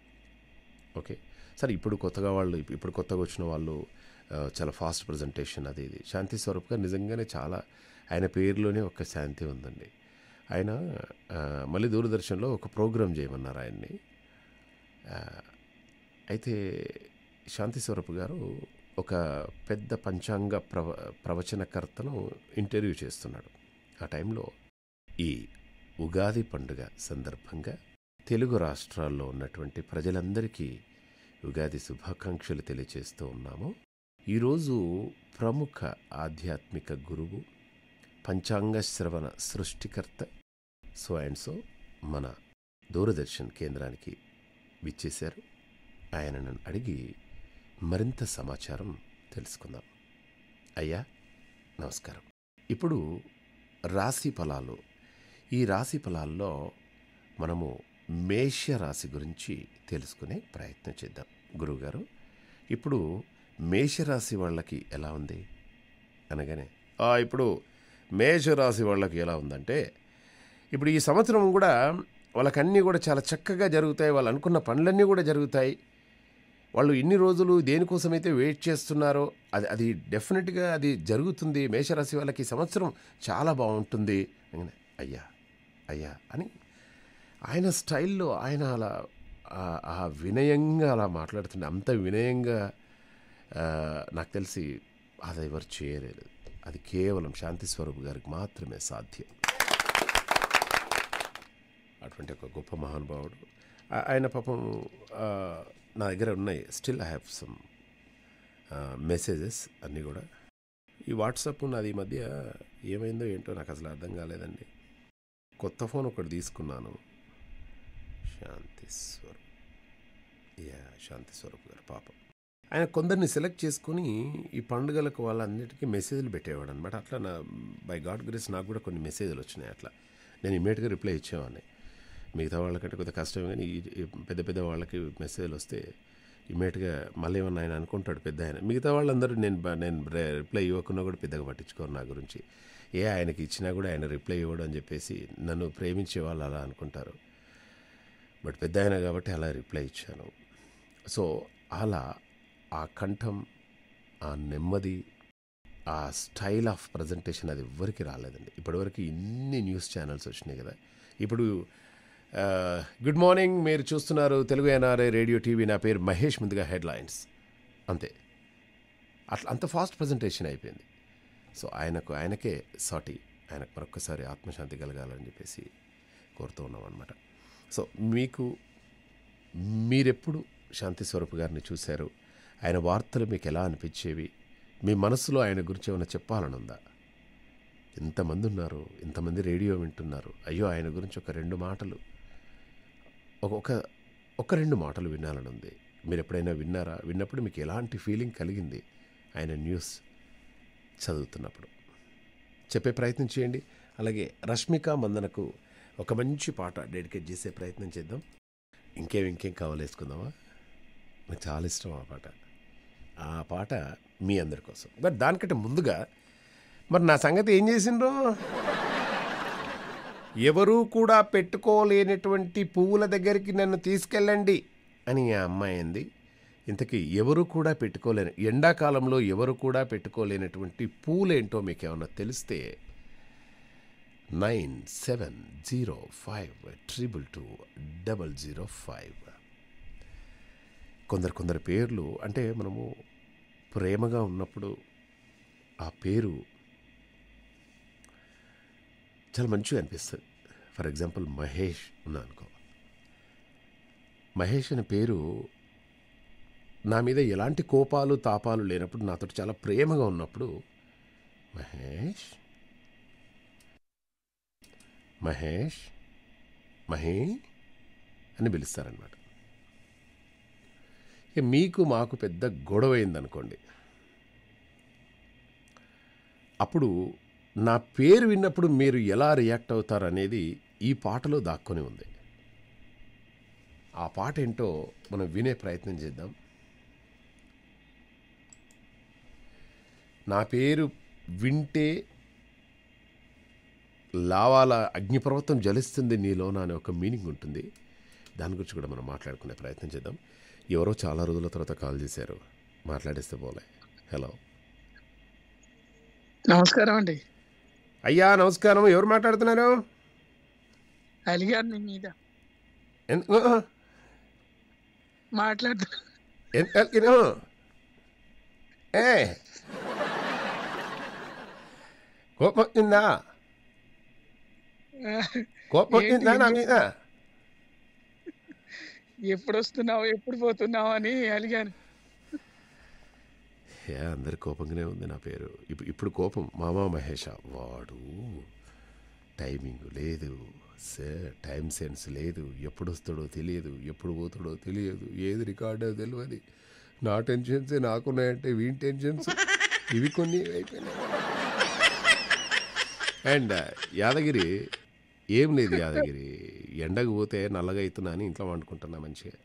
ఓకే సరే ఇప్పుడు కొత్తగా వాళ్ళు ఇప్పుడు కొత్తగా వచ్చిన వాళ్ళు ఆ, చాలా ఫాస్ట్ ప్రజెంటేషన్ అది ఇది శాంతి స్వరూప్ గారు నిజంగానే చాలా ఆయన పేరులోనే ఒక శాంతి ఉందండి ఆయన ఆ, మళ్ళీ దూరదర్శన్లో ఒక ప్రోగ్రాం చేయమన్నారు ఆయన్ని ఆ, అయితే శాంతి స్వరూప్ గారు ఒక పెద్ద పంచాంగ ప్రవ ప్రవచనకర్తను ఇంటర్వ్యూ చేస్తున్నాడు ఆ టైంలో ఈ ఉగాది పండుగ సందర్భంగా తెలుగు రాష్ట్రాల్లో ఉన్నటువంటి ప్రజలందరికీ ఉగాది శుభాకాంక్షలు తెలియజేస్తూ ఉన్నాము ఈరోజు ప్రముఖ ఆధ్యాత్మిక గురువు పంచాంగ శ్రవణ సృష్టికర్త సో అండ్ సో మన దూరదర్శన్ కేంద్రానికి విచ్చేశారు ఆయనను అడిగి మరింత సమాచారం తెలుసుకుందాం అయ్యా నమస్కారం ఇప్పుడు రాశి ఫలాలు ఈ రాశి ఫలాల్లో మనము మేష రాశి గురించి తెలుసుకునే ప్రయత్నం చేద్దాం గురువుగారు ఇప్పుడు మేషరాశి వాళ్ళకి ఎలా ఉంది అనగానే "ఆ, ఇప్పుడు మేషరాశి వాళ్ళకి ఎలా ఉందంటే ఇప్పుడు ఈ సంవత్సరం కూడా వాళ్ళకన్నీ కూడా చాలా చక్కగా జరుగుతాయి వాళ్ళు అనుకున్న పనులన్నీ కూడా జరుగుతాయి వాళ్ళు ఇన్ని రోజులు దేనికోసమైతే వెయిట్ చేస్తున్నారో అది అది డెఫినెట్గా అది జరుగుతుంది మేషరాశి వాళ్ళకి ఈ సంవత్సరం చాలా బాగుంటుంది అనగానే, అయ్యా అయ్యా అని ఆయన స్టైల్లో ఆయన అలా ఆ- ఆ వినయంగా అలా మాట్లాడుతుండే అంత వినయంగా ఆ, నాకు తెలిసి అది ఎవరు చేయలేదు అది కేవలం శాంతి స్వరూప్ గారికి మాత్రమే సాధ్యం అటువంటి ఒక గొప్ప మహానుభావుడు ఆ- ఆయన పాపం ఆ, నా దగ్గర ఉన్నాయి still I have some messages అన్నీ కూడా ఈ వాట్సాప్ నాది ఈ మధ్య ఏమైందో ఏంటో నాకు అసలు అర్థం కాలేదండి కొత్త ఫోన్ ఒకటి తీసుకున్నాను శాంతి స్వరూప్ యా శాంతి స్వరూప్ గారు పాపం ఆయన కొందరిని సెలెక్ట్ చేసుకుని ఈ పండుగలకు వాళ్ళన్నిటికీ మెసేజ్లు పెట్టేవాడు అనమాట అట్లా నా బై గాడ్ గ్రేస్ నాకు కూడా కొన్ని మెసేజ్లు వచ్చినాయి అట్లా నేను ఇమీడియట్గా రిప్లై ఇచ్చేవాడిని మిగతా వాళ్ళకంటే కొద్దిగా కష్టం కానీ ఈ ఈ పెద్ద పెద్ద వాళ్ళకి మెసేజ్లు వస్తే ఇమీడియట్గా మళ్ళీ ఏమన్నా ఆయన అనుకుంటాడు పెద్ద ఆయన మిగతా వాళ్ళందరూ నేను బ- నేను రి- రిప్లై ఇవ్వకున్నా కూడా పెద్దగా పట్టించుకోరు నా గురించి ఏ ఆయనకి ఇచ్చినా కూడా ఆయన రిప్లై ఇవ్వడం అని చెప్పేసి నన్ను ప్రేమించే వాళ్ళు అలా అనుకుంటారు బట్ పెద్ద ఆయన కాబట్టి అలా రిప్లై ఇచ్చాను సో అలా ఆ కంఠం ఆ నెమ్మది ఆ స్టైల్ ఆఫ్ ప్రజెంటేషన్ అది ఎవ్వరికి రాలేదండి ఇప్పటివరకు ఇన్ని న్యూస్ ఛానల్స్ వచ్చినాయి కదా ఇప్పుడు ఆ, గుడ్ మార్నింగ్ మీరు చూస్తున్నారు తెలుగు ఎన్ఆర్ఐ రేడియో టీవీ నా పేరు మహేష్ ముందుగా హెడ్లైన్స్ అంతే అట్లా అంత ఫాస్ట్ ప్రజెంటేషన్ అయిపోయింది సో ఆయనకు ఆయనకే సాటి ఆయనకు మరొక్కసారి ఆత్మశాంతి కలగాలని చెప్పేసి కోరుతూ ఉన్నాం అనమాట సో మీకు మీరెప్పుడు శాంతి స్వరూప్ గారిని చూశారు ఆయన వార్తలు మీకు ఎలా అనిపించేవి మీ మనసులో ఆయన గురించి ఏమైనా చెప్పాలని ఉందా ఇంతమంది ఉన్నారు ఇంతమంది రేడియో వింటున్నారు అయ్యో ఆయన గురించి ఒక రెండు మాటలు ఒక ఒక ఒక రెండు మాటలు వినాలని ఉంది మీరు ఎప్పుడైనా విన్నారా విన్నప్పుడు మీకు ఎలాంటి ఫీలింగ్ కలిగింది ఆయన న్యూస్ చదువుతున్నప్పుడు చెప్పే ప్రయత్నం చేయండి అలాగే రష్మిక మందనకు ఒక మంచి పాట డెడికేట్ చేసే ప్రయత్నం చేద్దాం ఇంకేం ఇంకేం కావాలేసుకుందామా నాకు చాలా ఇష్టం ఆ పాట ఆ పాట మీ అందరి కోసం బట్ దానికంటే ముందుగా మరి నా సంగతి ఏం చేసిండ్రో ఎవరూ కూడా పెట్టుకోలేనటువంటి పువ్వుల దగ్గరికి నన్ను తీసుకెళ్ళండి అని ఆ అమ్మాయి అంది ఇంతకీ ఎవరు కూడా పెట్టుకోలేని ఎండాకాలంలో ఎవరు కూడా పెట్టుకోలేనటువంటి పూలేంటో మీకు ఏమన్నా తెలిస్తే nine seven zero five triple two double zero five కొందరు కొందరు పేర్లు అంటే మనము ప్రేమగా ఉన్నప్పుడు ఆ పేరు చాలా మంచిగా అనిపిస్తుంది ఫర్ ఎగ్జాంపుల్ మహేష్ ఉన్నా అనుకో మహేష్ అనే పేరు నా మీద ఎలాంటి కోపాలు తాపాలు లేనప్పుడు నాతో చాలా ప్రేమగా ఉన్నప్పుడు మహేష్ మహేష్ మహే అని పిలుస్తారనమాట ఇక మీకు మాకు పెద్ద గొడవ అయిందనుకోండి అప్పుడు నా పేరు విన్నప్పుడు మీరు ఎలా రియాక్ట్ అవుతారు అనేది ఈ పాటలో దాక్కొని ఉంది ఆ పాట ఏంటో మనం వినే ప్రయత్నం చేద్దాం నా పేరు వింటే లావాల అగ్నిపర్వతం జలిస్తుంది నీలోన అనే ఒక మీనింగ్ ఉంటుంది దాని గురించి కూడా మనం మాట్లాడుకునే ప్రయత్నం చేద్దాం ఎవరో చాలా రోజుల తర్వాత కాల్ చేశారు మాట్లాడేస్తే పోలే హలో నమస్కారం అండి అయ్యా నమస్కారం ఎవరు మాట్లాడుతున్నారు అలిగారు నీ మీద ఎన్- ఆ, ఆ, మాట్లాడుతూ ఎన్- ఎన్- ఆ. ఏ కోపం వచ్చిందా కోపం వచ్చిందా నా మీద ఎప్పుడు వస్తున్నావు ఎప్పుడు పోతున్నావు అని అలిగాను ఏ అందరి కోపంగానే ఉంది నా పేరు ఇప్పుడు ఇప్పుడు కోపం మామా మహేష వాడు టైమింగ్ లేదు సార్ టైం సెన్స్ లేదు ఎప్పుడు వస్తాడో తెలియదు ఎప్పుడు పోతాడో తెలియదు ఏది రికార్డో తెలియదు నా టెన్షన్సే నాకున్నాయంటే వీని టెన్షన్స్ ఇవి కొన్ని అయిపోయినాయి అండ్ యాదగిరి ఏం లేదు యాదగిరి ఎండకు పోతే నల్లగా అవుతున్నా అని ఇంట్లో వండుకుంటున్నా మంచిగా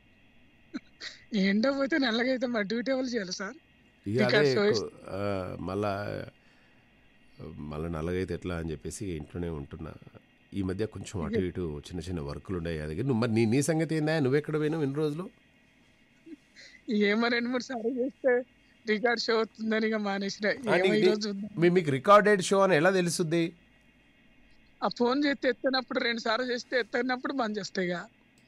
ఎండ పోతే నల్లగా అయితే మా డ్యూటీ ఎవరు చేయాలి సార్ ఇక ఇంకా అదే show ఎక్కువ, ఆ, మళ్ళా మళ్ళీ నల్లగైతే ఎట్లా అని చెప్పేసి ఇంట్లోనే ఉంటున్నా ఈ మధ్య కొంచెం అటు ఇటు చిన్న చిన్న వర్కులు ఉన్నాయి దగ్గర నువ్వు మరి నీ నీ సంగతి ఏందా నువ్వెక్కడ పోయినావు ఎన్ని రోజులు ఏమో రెండు మూడు సార్లు చేస్తే రికార్డ్ షో అవుతుందని ఇక మానేసిన ఆ, ఏమో నీకు- ఈ రోజు చూద్దాం. మీ మీకు రికార్డెడ్ షో అని ఎలా తెలుస్తుంది ఆ ఫోన్ చేస్తే ఎత్తనప్పుడు రెండు సార్లు చేస్తే ఎత్తనప్పుడు బంద్ చేస్తాయి ఇక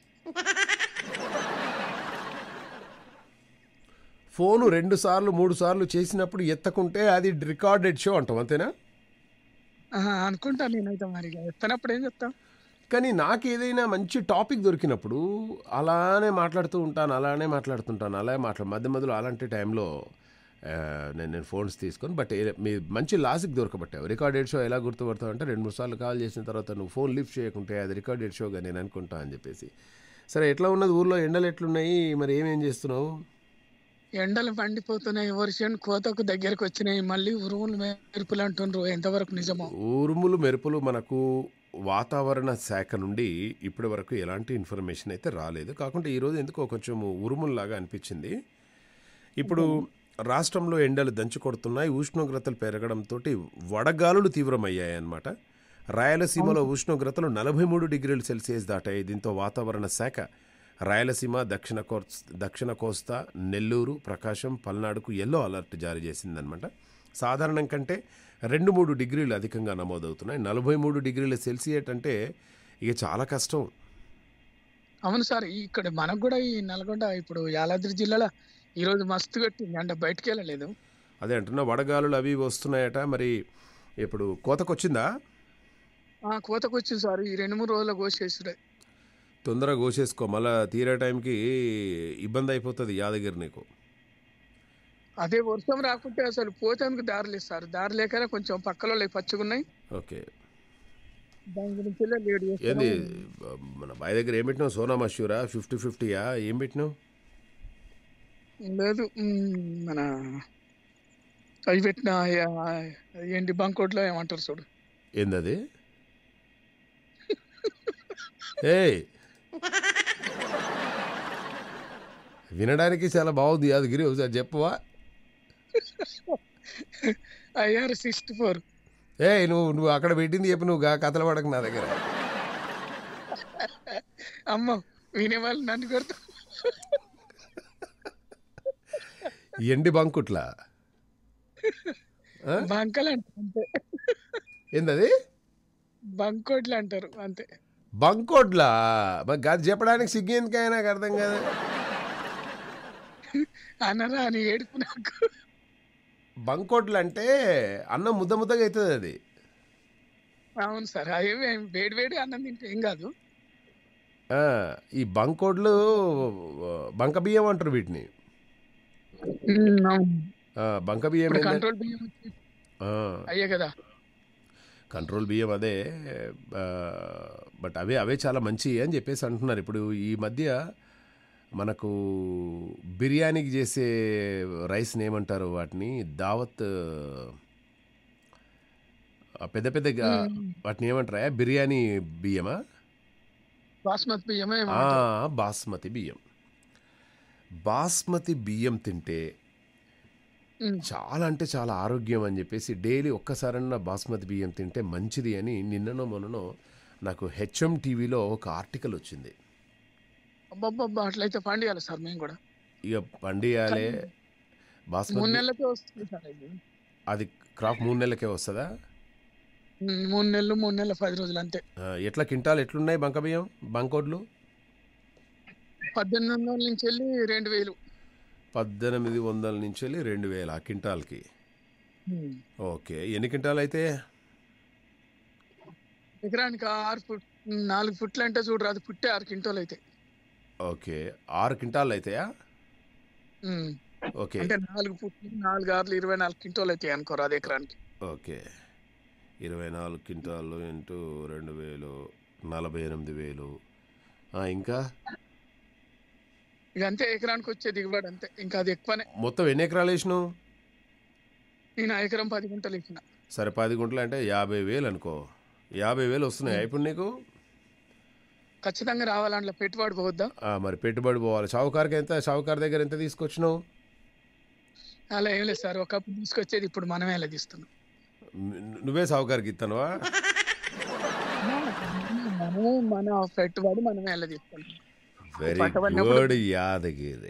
ఫోను రెండు సార్లు మూడు సార్లు చేసినప్పుడు ఎత్తకుంటే అది రికార్డెడ్ షో అంటాం అంతేనా ఆహా, అనుకుంటా నేనైతే మరి ఇక ఎత్తనప్పుడు ఏం చెప్తాం కానీ నాకు ఏదైనా మంచి టాపిక్ దొరికినప్పుడు అలానే మాట్లాడుతూ ఉంటాను అలానే మాట్లాడుతుంటాను అలాగే మాట్లా మధ్య మధ్యలో అలాంటి టైంలో ఆ, నేను నేను ఫోన్స్ తీసుకొని బట్ ఏ- మీ మంచి లాజిక్ దొరకబట్టావు రికార్డెడ్ షో ఎలా గుర్తుపడతావు అంటే రెండు మూడు సార్లు కాల్ చేసిన తర్వాత నువ్వు ఫోన్ లిఫ్ట్ చేయకుంటే అది రికార్డెడ్ షోగా నేను అనుకుంటా అని చెప్పేసి సరే ఎట్లా ఉన్నది ఊర్లో ఎండలు ఎట్లున్నాయి మరి ఏమేం చేస్తున్నావు ఎండలు పండిపోతున్నాయి వర్షం కోతకు దగ్గరకు వచ్చినాయి మళ్ళీ ఉరుములు మెరుపులు అంటుండ్రు ఎంతవరకు నిజమో ఉరుములు మెరుపులు మనకు వాతావరణ శాఖ నుండి ఇప్పటి వరకు ఎలాంటి ఇన్ఫర్మేషన్ అయితే రాలేదు కాకుంటే ఈరోజు ఎందుకో కొంచెం ఉరుముల్లాగా అనిపించింది ఇప్పుడు రాష్ట్రంలో ఎండలు దంచి కొడుతున్నాయి ఉష్ణోగ్రతలు పెరగడంతో వడగాలులు తీవ్రమయ్యాయి అన్నమాట రాయలసీమలో ఉష్ణోగ్రతలు నలభై మూడు డిగ్రీలు సెల్సియస్ దాటాయి దీంతో వాతావరణ శాఖ రాయలసీమ దక్షిణ కోస్ దక్షిణ కోస్తా నెల్లూరు ప్రకాశం పల్నాడుకు ఎల్లో అలర్ట్ జారీ చేసిందనమాట సాధారణం కంటే రెండు మూడు డిగ్రీలు అధికంగా నమోదవుతున్నాయి నలభై మూడు డిగ్రీల సెల్సియట్ అంటే ఇక చాలా కష్టం అవును సార్ ఇక్కడ మనకు కూడా ఈ నల్గొండ ఇప్పుడు యాదాద్రి జిల్లాలో ఈ రోజు మస్తు కట్టింది అంటే బయటికి వెళ్ళలేదు అదే అంటున్నా వడగాలులు అవి ఇవి వస్తున్నాయట మరి ఇప్పుడు కోతకొచ్చిందా ఆ కోతకు వచ్చింది సార్ ఈ రెండు మూడు రోజులు కోసేసుడే తొందరగా కోసేసుకో మళ్ళా తీరే టైంకి ఇబ్బంది అయిపోతుంది యాదగిరి నీకు అదే వర్షం రాకుంటే అసలు పోతేందుకు దారి లేదు సార్ దారి లేకనే కొంచెం పక్కలో లేక పచ్చుకున్నాయి ఓకే దాని గురించి లేడు ఏంది మన బాయ్ దగ్గర ఏం పెట్టినావు సోనా మష్యూరా ఫిఫ్టీ ఫిఫ్టీయా ఏం పెట్టినావు లేదు ఉమ్, మన అవి పెట్టిన ఆ, ఏంటి బంకోట్లో ఏమంటారు చూడు ఏందది ఏయ్ వినడానికి చాలా బాగుంది యాదగిరి ఒకసారి చెప్పవా ఐఆర్ సిక్స్టీ ఫోర్ ఏయ్ నువ్వు నువ్వు అక్కడ పెట్టింది చెప్పు నువ్వు గా కథలు పడకు నా దగ్గర అమ్మ వినేవాళ్ళు నన్ను కొడతా ఎండి బంకుట్లా ఆ? బంకలు అంటారు అంతే ఏందది బంకోట్లు అంటారు అంతే బంకోట్లా మరి అది చెప్పడానికి సిగ్గు ఎందుకైనా నాకు అర్థం కాదు అనరా అని ఏడుపు నాకు బంకోట్లు అంటే అన్నం ముద్ద ముద్దగా అవుతుంది అది అవును సార్ అవి వేడి వేడి అన్నం తింటే ఏం కాదు ఆ, ఈ బంకోడ్లు బంక బియ్యం అంటారు వీటిని ఉమ్, అవును. ఆ, బంక బియ్యం ఇప్పుడు ఏంటంటే- కంట్రోల్ బియ్యం వచ్చి ఆ, అయ్యే కదా కంట్రోల్ బియ్యం అదే ఆ, బట్ అవే అవే చాలా మంచి అని చెప్పేసి అంటున్నారు ఇప్పుడు ఈ మధ్య మనకు బిర్యానీకి చేసే రైస్ని ఏమంటారు వాటిని దావత్ ఆ, పెద్ద పెద్ద గా- వాటిని ఏమంటారా బిర్యానీ బియ్యమా బాస్మతి బియ్యమే ఏమో ఆ, అంటారు. బాస్మతి బియ్యం బాస్మతి బియ్యం తింటే ఉమ్, చాలా అంటే చాలా ఆరోగ్యం అని చెప్పేసి డైలీ ఒక్కసారన్నా బాస్మతి బియ్యం తింటే మంచిది అని నిన్ననో మొన్ననో నాకు హెచ్ఎం టీవీలో ఒక ఆర్టికల్ వచ్చింది అబ్బబ్బబ్బా అట్లయితే పండియాలి సార్ మేము కూడా ఇక పండియాలే మూడు బాస్మతి నెలలకే వస్తుంది సార్ ఇది అది క్రాప్ మూడు నెలలకే వస్తుందా ఉమ్, మూడు నెలలు మూడు నెలలు పది రోజులు అంతే ఆ, ఎట్లా కింటాలు ఎట్లున్నాయి బంక బియ్యం బంకోడ్లు పద్దెనిమిది వందల నుంచి వెళ్ళి రెండు వేలు పద్దెనిమిది వందల నుంచి వెళ్ళి రెండు వేల ఆ క్వింటాల్కి ఉమ్. ఓకే ఎన్ని క్వింటాల్ అయితే ఎకరానికి ఆరు ఫుట్ నాలుగు ఫుట్లు అంటే చూడరు అది పుట్టే ఆరు క్వింటోలు అయితే ఓకే ఆరు క్వింటాల్ అయితాయా ఉమ్. ఓకే అంటే నాలుగు ఫుట్లు నాలుగు ఆరులు ఇరవై నాలుగు క్వింటోలు అయితే అనుకోరు అది ఎకరానికి ఓకే ఇరవై నాలుగు క్వింటాళ్ళు ఇంటూ రెండు వేలు నలభై ఎనిమిది వేలు ఆ, ఇంకా ఇక అంతే ఎకరానికి వచ్చే దిగుబడి అంతే ఇంకా అది ఎక్కువనే మొత్తం ఎన్ని ఎకరాలు వేసినావు నేను ఆ ఎకరం పది గుంటలు ఇచ్చిన సరే పది గుంటలు అంటే యాభై వేలు అనుకో యాభై వేలు వస్తున్నాయి ఇప్పుడు నీకు ఖచ్చితంగా రావాలి అందులో పెట్టుబడి పోద్దా ఆ, మరి పెట్టుబడి పోవాలి షావుకార్కి ఎంత షావుకార్ దగ్గర ఎంత తీసుకొచ్చినావు అలా ఏం లేదు సార్ ఒకప్పుడు తీసుకొచ్చేది ఇప్పుడు మనమే అలా తీస్తున్నాం ను- నువ్వే షావుకార్కి ఇస్తానువా మనమే మన పెట్టుబడి మనమే అలా తీస్తున్నాం వెరీ పట్టబడినప్పుడు- గుడ్ యాదగిరి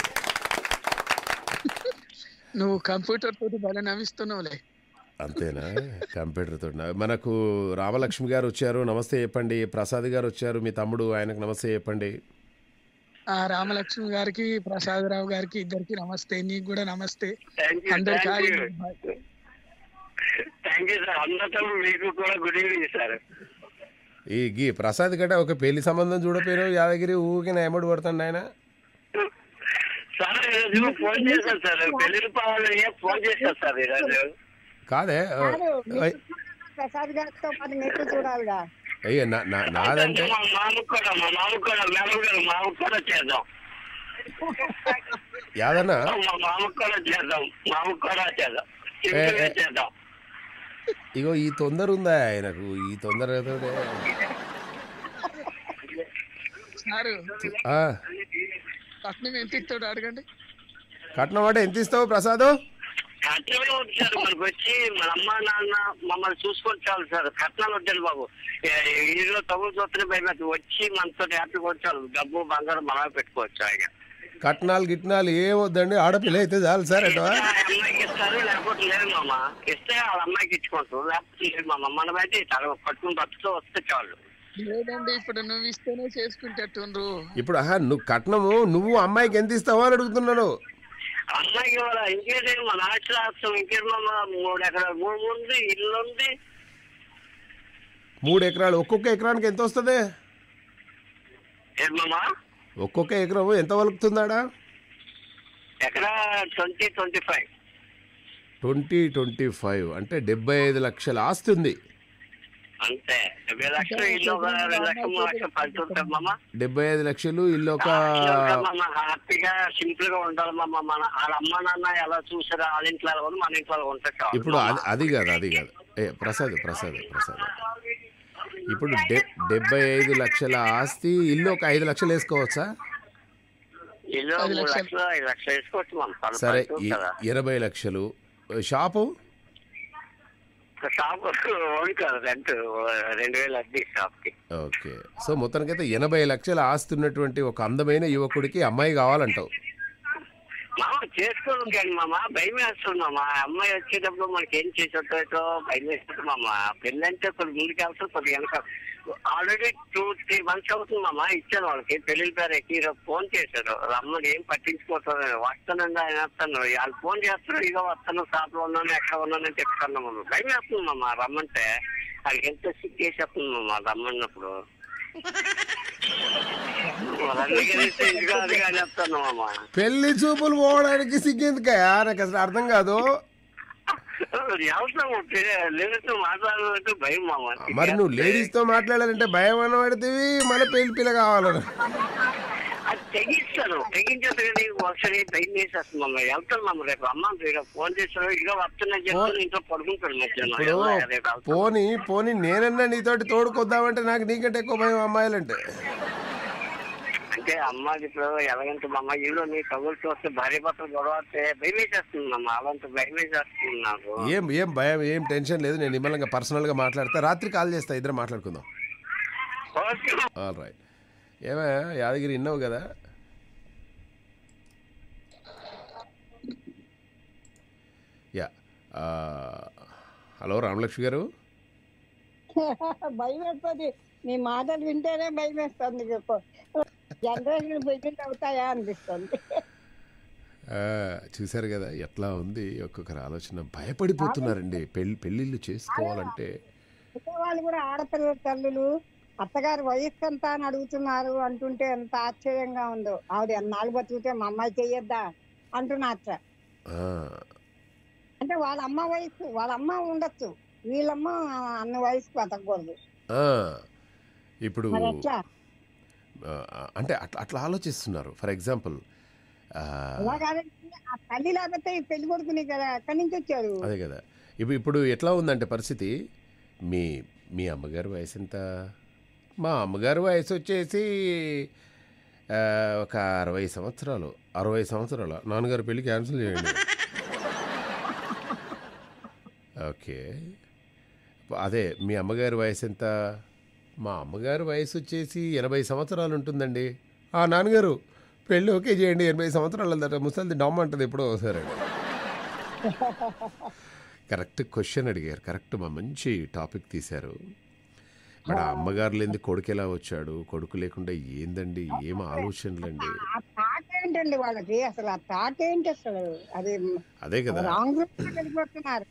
నువ్వు కంప్యూటర్ తోటి బాగా నవ్విస్తున్నావులే అంతేనా కంప్యూటర్ తోటి నా- మనకు రామలక్ష్మి గారు వచ్చారు నమస్తే చెప్పండి ప్రసాద్ గారు వచ్చారు మీ తమ్ముడు ఆయనకు నమస్తే చెప్పండి ఆ రామలక్ష్మి గారికి ప్రసాదరావు గారికి ఇద్దరికి నమస్తే నీకు కూడా నమస్తే థ్యాంక్ యూ అందరికి thank you hi. Thank you sir అందరితో మీకు కూడా గుడ్ ఈవినింగ్ సార్ ఈ గీ ప్రసాద్ గట ఒక పెళ్లి సంబంధం చూడపోయారు యాదగిరి ఊరికి నా ఎమ్మడి పడుతుంది ఆయన సార్ ఈరోజు ఫోన్ చేశాను సార్ పెళ్లి పావాలి ఫోన్ చేశాను సార్ ఈరోజు కాదే ఆ, అయ్, ప్రసాద్ గారితో పాటు మీకు చూడాలిగా అయ్యో నా- నా- నాదంటే మా మామకు కూడా మా మామకు కూడా మేడం గారు మామకు కూడా చేద్దాం యాదన్నా మా మామకు కూడా చేద్దాం మామకు కూడా చేద్దాం సింపుల్ గా ఏ. చేద్దాం ఇగో ఈ తొందర ఉందా ఆయనకు ఈ తొందరతో సారు ఆ, పట్నం ఎంత ఇస్తాడు అడగండి కట్నం అంటే ఎంత ఇస్తావు ప్రసాద్ కట్నాలు వచ్చారు మనకు వచ్చి మన అమ్మ నాన్న మమ్మల్ని చూసుకొని చాలు సార్ కట్నాలు వచ్చారు బాబు ఇంట్లో తగులు చూస్తే భయపెట్టి వచ్చి మనతో హ్యాపీగా వచ్చారు డబ్బు బంగారం మనమే పెట్టుకోవచ్చు ఆయన కట్నాలు గిట్నాలు ఏం వద్దండి ఆడపిల్ల అయితే చాలు సార్ అటవా అమ్మాయికి ఇస్తారు లేకపోతే లేదు మామ ఇస్తే వాళ్ళ అమ్మాయికి ఇచ్చుకుంటారు లేకపోతే లేదు మామ మనమైతే తల పట్టుకుని బతుకుతూ వస్తే చాలు లేదండి ఇప్పుడు నువ్వు ఇస్తేనే చేసుకుంటేట్టుండ్రు ఇప్పుడు ఆహా నువ్వు కట్నము నువ్వు అమ్మాయికి ఎంత ఇస్తావో అని అడుగుతున్నాను అమ్మాయికి వాళ్ళ ఇంకేదే మన ఆశ్రాస్తం ఇంకేది మామ మూడు ఎకరాలు భూమి ఉంది ఇల్లు ఉంది మూడు ఎకరాలు ఒక్కొక్క ఎకరానికి ఎంత వస్తుంది ఏది మామ ఒక్కొక్క ఎకరం ఎంత వలుకుతుందాడా ఎకరా twenty twenty five twenty twenty five అంటే డెబ్బై ఐదు లక్షల ఆస్తి ఉంది అంతే డెబ్బై లక్షలు ఇల్లు ఒక రెండు లక్షలు మూడు లక్షలు పడుతుంటాం మామ డెబ్బై ఐదు లక్షలు ఇల్లు ఒక మామ హ్యాపీగా సింపుల్ గా ఉండాలి మామ మన వాళ్ళ అమ్మ నాన్న ఎలా చూసారో వాళ్ళ ఇంట్లో ఎలా ఉంది మన ఇంట్లో అలా ఉంటే చాలు ఇప్పుడు అది అది కాదు అది కాదు ఏ ప్రసాద్ ప్రసాద్ ప్రసాద్ ఇప్పుడు డె డెబ్బై ఐదు లక్షల ఆస్తి ఇల్లు ఒక ఐదు లక్షలు వేసుకోవచ్చా ఇల్లు ఐదు మూడు లక్షలు. లక్షలు ఐదు లక్షలు వేసుకోవచ్చు మనం పర్ సరే పర్సన్ ఈ కదా ఎనభై లక్షలు షాపు షాప్ ఓన్ కదా రెంట్ రెండు వేలు అద్దె షాప్ కి ఓకే సో మొత్తానికైతే ఎనభై లక్షల ఆస్తి ఉన్నటువంటి ఒక అందమైన యువకుడికి అమ్మాయి కావాలంటావు మామ చేసుకోను కానీ మామ భయం వేస్తుంది మామ ఆ అమ్మాయి వచ్చేటప్పుడు మనకి ఏం చేసేటో భయం వేస్తుంది మామ పెళ్ళి అంటే కొద్ది ముందుకు వెళ్తుంది కొద్ది వెనక ఆల్రెడీ టూ త్రీ మంత్స్ అవుతుంది మామ ఇచ్చాను వాళ్ళకి పెళ్లి పేరు ఎక్కి ఈరోజు ఫోన్ చేశారు రమ్మని ఏం పట్టించుకోవట్లేదు వస్తానండి ఆయన వస్తాను వాళ్ళు ఫోన్ చేస్తారు ఇక వస్తాను షాప్ లో ఉన్నాను ఎక్కడ ఉన్నాను అని చెప్తాను మామ భయం వేస్తుంది మామ రమ్మంటే వాళ్ళకి ఎంత సిక్ చేసేస్తుంది మామ రమ్మన్నప్పుడు అందుకని ఇంటిగా అది కానీ చెప్తాను మామ పెళ్లి చూపులు పోవడానికి సిగ్గెందుకయా నాకు అసలు అర్థం కాదు అవసరం లేడీస్ మాట్లాడాలంటే భయం మామ మరి నువ్వు లేడీస్ తో మాట్లాడాలంటే భయం అని పడితేవి మళ్ళీ పెళ్లి పిల్ల కావాలని అది తెగిస్తాను తెగించేది కానీ ఒకసారి భయం వేసేస్తుంది మమ్మ వెళ్తాను మమ్మ రేపు అమ్మ రేపు ఫోన్ చేస్తాను ఇక వస్తున్నా చెప్తాను ఇంట్లో పడుకుంటాడు మధ్యాహ్నం ఇప్పుడు ఎలా రేపు వెళ్తాను. పోని పోని నేనన్నా నీతోటి తోడుకొద్దామంటే నాకు నీకంటే ఎక్కువ భయం అమ్మాయిలంటే అంటే అమ్మ ఇప్పుడు ఎలాగంటే మా అమ్మ ఇల్లు నీ తగులు చూస్తే భార్య భర్తలు గొడవ వస్తే భయం వేసేస్తుంది అమ్మ అలాంటి భయం వేసేస్తుంది నాకు ఏం ఏం భయం ఏం టెన్షన్ లేదు నేను నిమ్మలంగా పర్సనల్గా మాట్లాడతా రాత్రి కాల్ చేస్తా ఇద్దరు మాట్లాడుకుందాం ఓకే ఆల్ రైట్ ఏమే యాదగిరి విన్నావు కదా యా ఆ, హలో రామలక్ష్మి గారు భయం వేస్తుంది మీ మాటలు వింటేనే భయం వేస్తుంది జనరేషన్ బిజినెస్ అవుతాయా అనిపిస్తుంది ఆ, చూశారు కదా ఎట్లా ఉంది ఒక్కొక్కరు ఆలోచన భయపడిపోతున్నారండి పెళ్ళి పెళ్ళిళ్ళు చేసుకోవాలంటే వాళ్ళు కూడా ఆడపిల్లల తల్లులు అత్తగారు వయస్సు ఎంత అని అడుగుతున్నారు అంటుంటే ఎంత ఆశ్చర్యంగా ఉందో ఆవిడ ఎన్నాళ్ళు బతుకుతే మా అమ్మాయి చెయ్యొద్దా అంటున్నారట ఆ, అంటే వాళ్ళ అమ్మ వయసు వాళ్ళ అమ్మ ఉండొచ్చు వీళ్ళమ్మ అన్న వయసు బతకూడదు ఆ, ఇప్పుడు మరి ఎట్లా ఆ, అంటే అట్లా అట్లా ఆలోచిస్తున్నారు ఫర్ ఎగ్జాంపుల్ అలా కాదండి ఆ తల్లి లేకపోతే ఈ పెళ్లి కొడుకుని కదా ఎక్కడి నుంచి వచ్చారు అదే కదా ఇప్పుడు ఇప్పుడు ఎట్లా ఉందంటే పరిస్థితి మీ మీ అమ్మగారి వయసు ఎంత మా అమ్మగారి వయసు వచ్చేసి ఆ, ఒక అరవై సంవత్సరాలు అరవై సంవత్సరాలు నాన్నగారి పెళ్లి క్యాన్సిల్ చేయండి ఓకే అదే మీ అమ్మగారి వయసు ఎంత మా అమ్మగారి వయసు వచ్చేసి ఎనభై సంవత్సరాలు ఉంటుందండి ఆ నాన్నగారు పెళ్ళి ఓకే చేయండి ఎనభై సంవత్సరాలు అందట ముసలిది డమ్ అంటది ఎప్పుడో ఒకసారి కరెక్ట్ క్వశ్చన్ అడిగారు కరెక్ట్ మా మంచి టాపిక్ తీశారు ఇక్కడ అమ్మగారు లేని కొడుకు ఎలా వచ్చాడు కొడుకు లేకుండా ఏందండి ఏం ఆలోచనలండి ఆ థాట్ ఏంటండి వాళ్ళకి అసలు ఆ థాట్ ఏంటి అసలు అది అదే కదా రాంగ్ రూట్ లో వెళ్ళిపోతున్నారు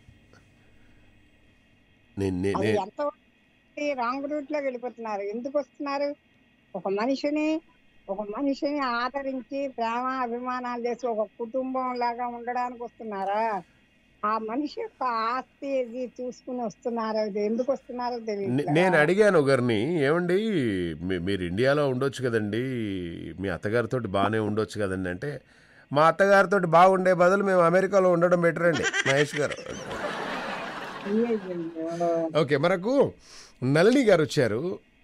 నేను నే- అది నే- ఎంత రాంగ్ రూట్ లో వెళ్ళిపోతున్నారు ఎందుకు వస్తున్నారు ఒక మనిషిని ఒక మనిషిని ఆదరించి ప్రేమ అభిమానాలు చేసి ఒక కుటుంబం లాగా ఉండడానికి వస్తున్నారా ఆ మనిషి యొక్క ఆస్తి ఇది చూసుకుని వస్తున్నారో ఇది ఎందుకు వస్తున్నారో నే- తెలియదు నేను అడిగాను ఒకరిని ఏమండి మీ- మీరు ఇండియాలో ఉండొచ్చు కదండి మీ అత్తగారితో బాగానే ఉండొచ్చు కదండి అంటే మా అత్తగారితో బాగుండే బదులు మేము అమెరికాలో ఉండడం బెటర్ అండి మహేష్ గారు ఓకే మనకు నళిని గారు వచ్చారు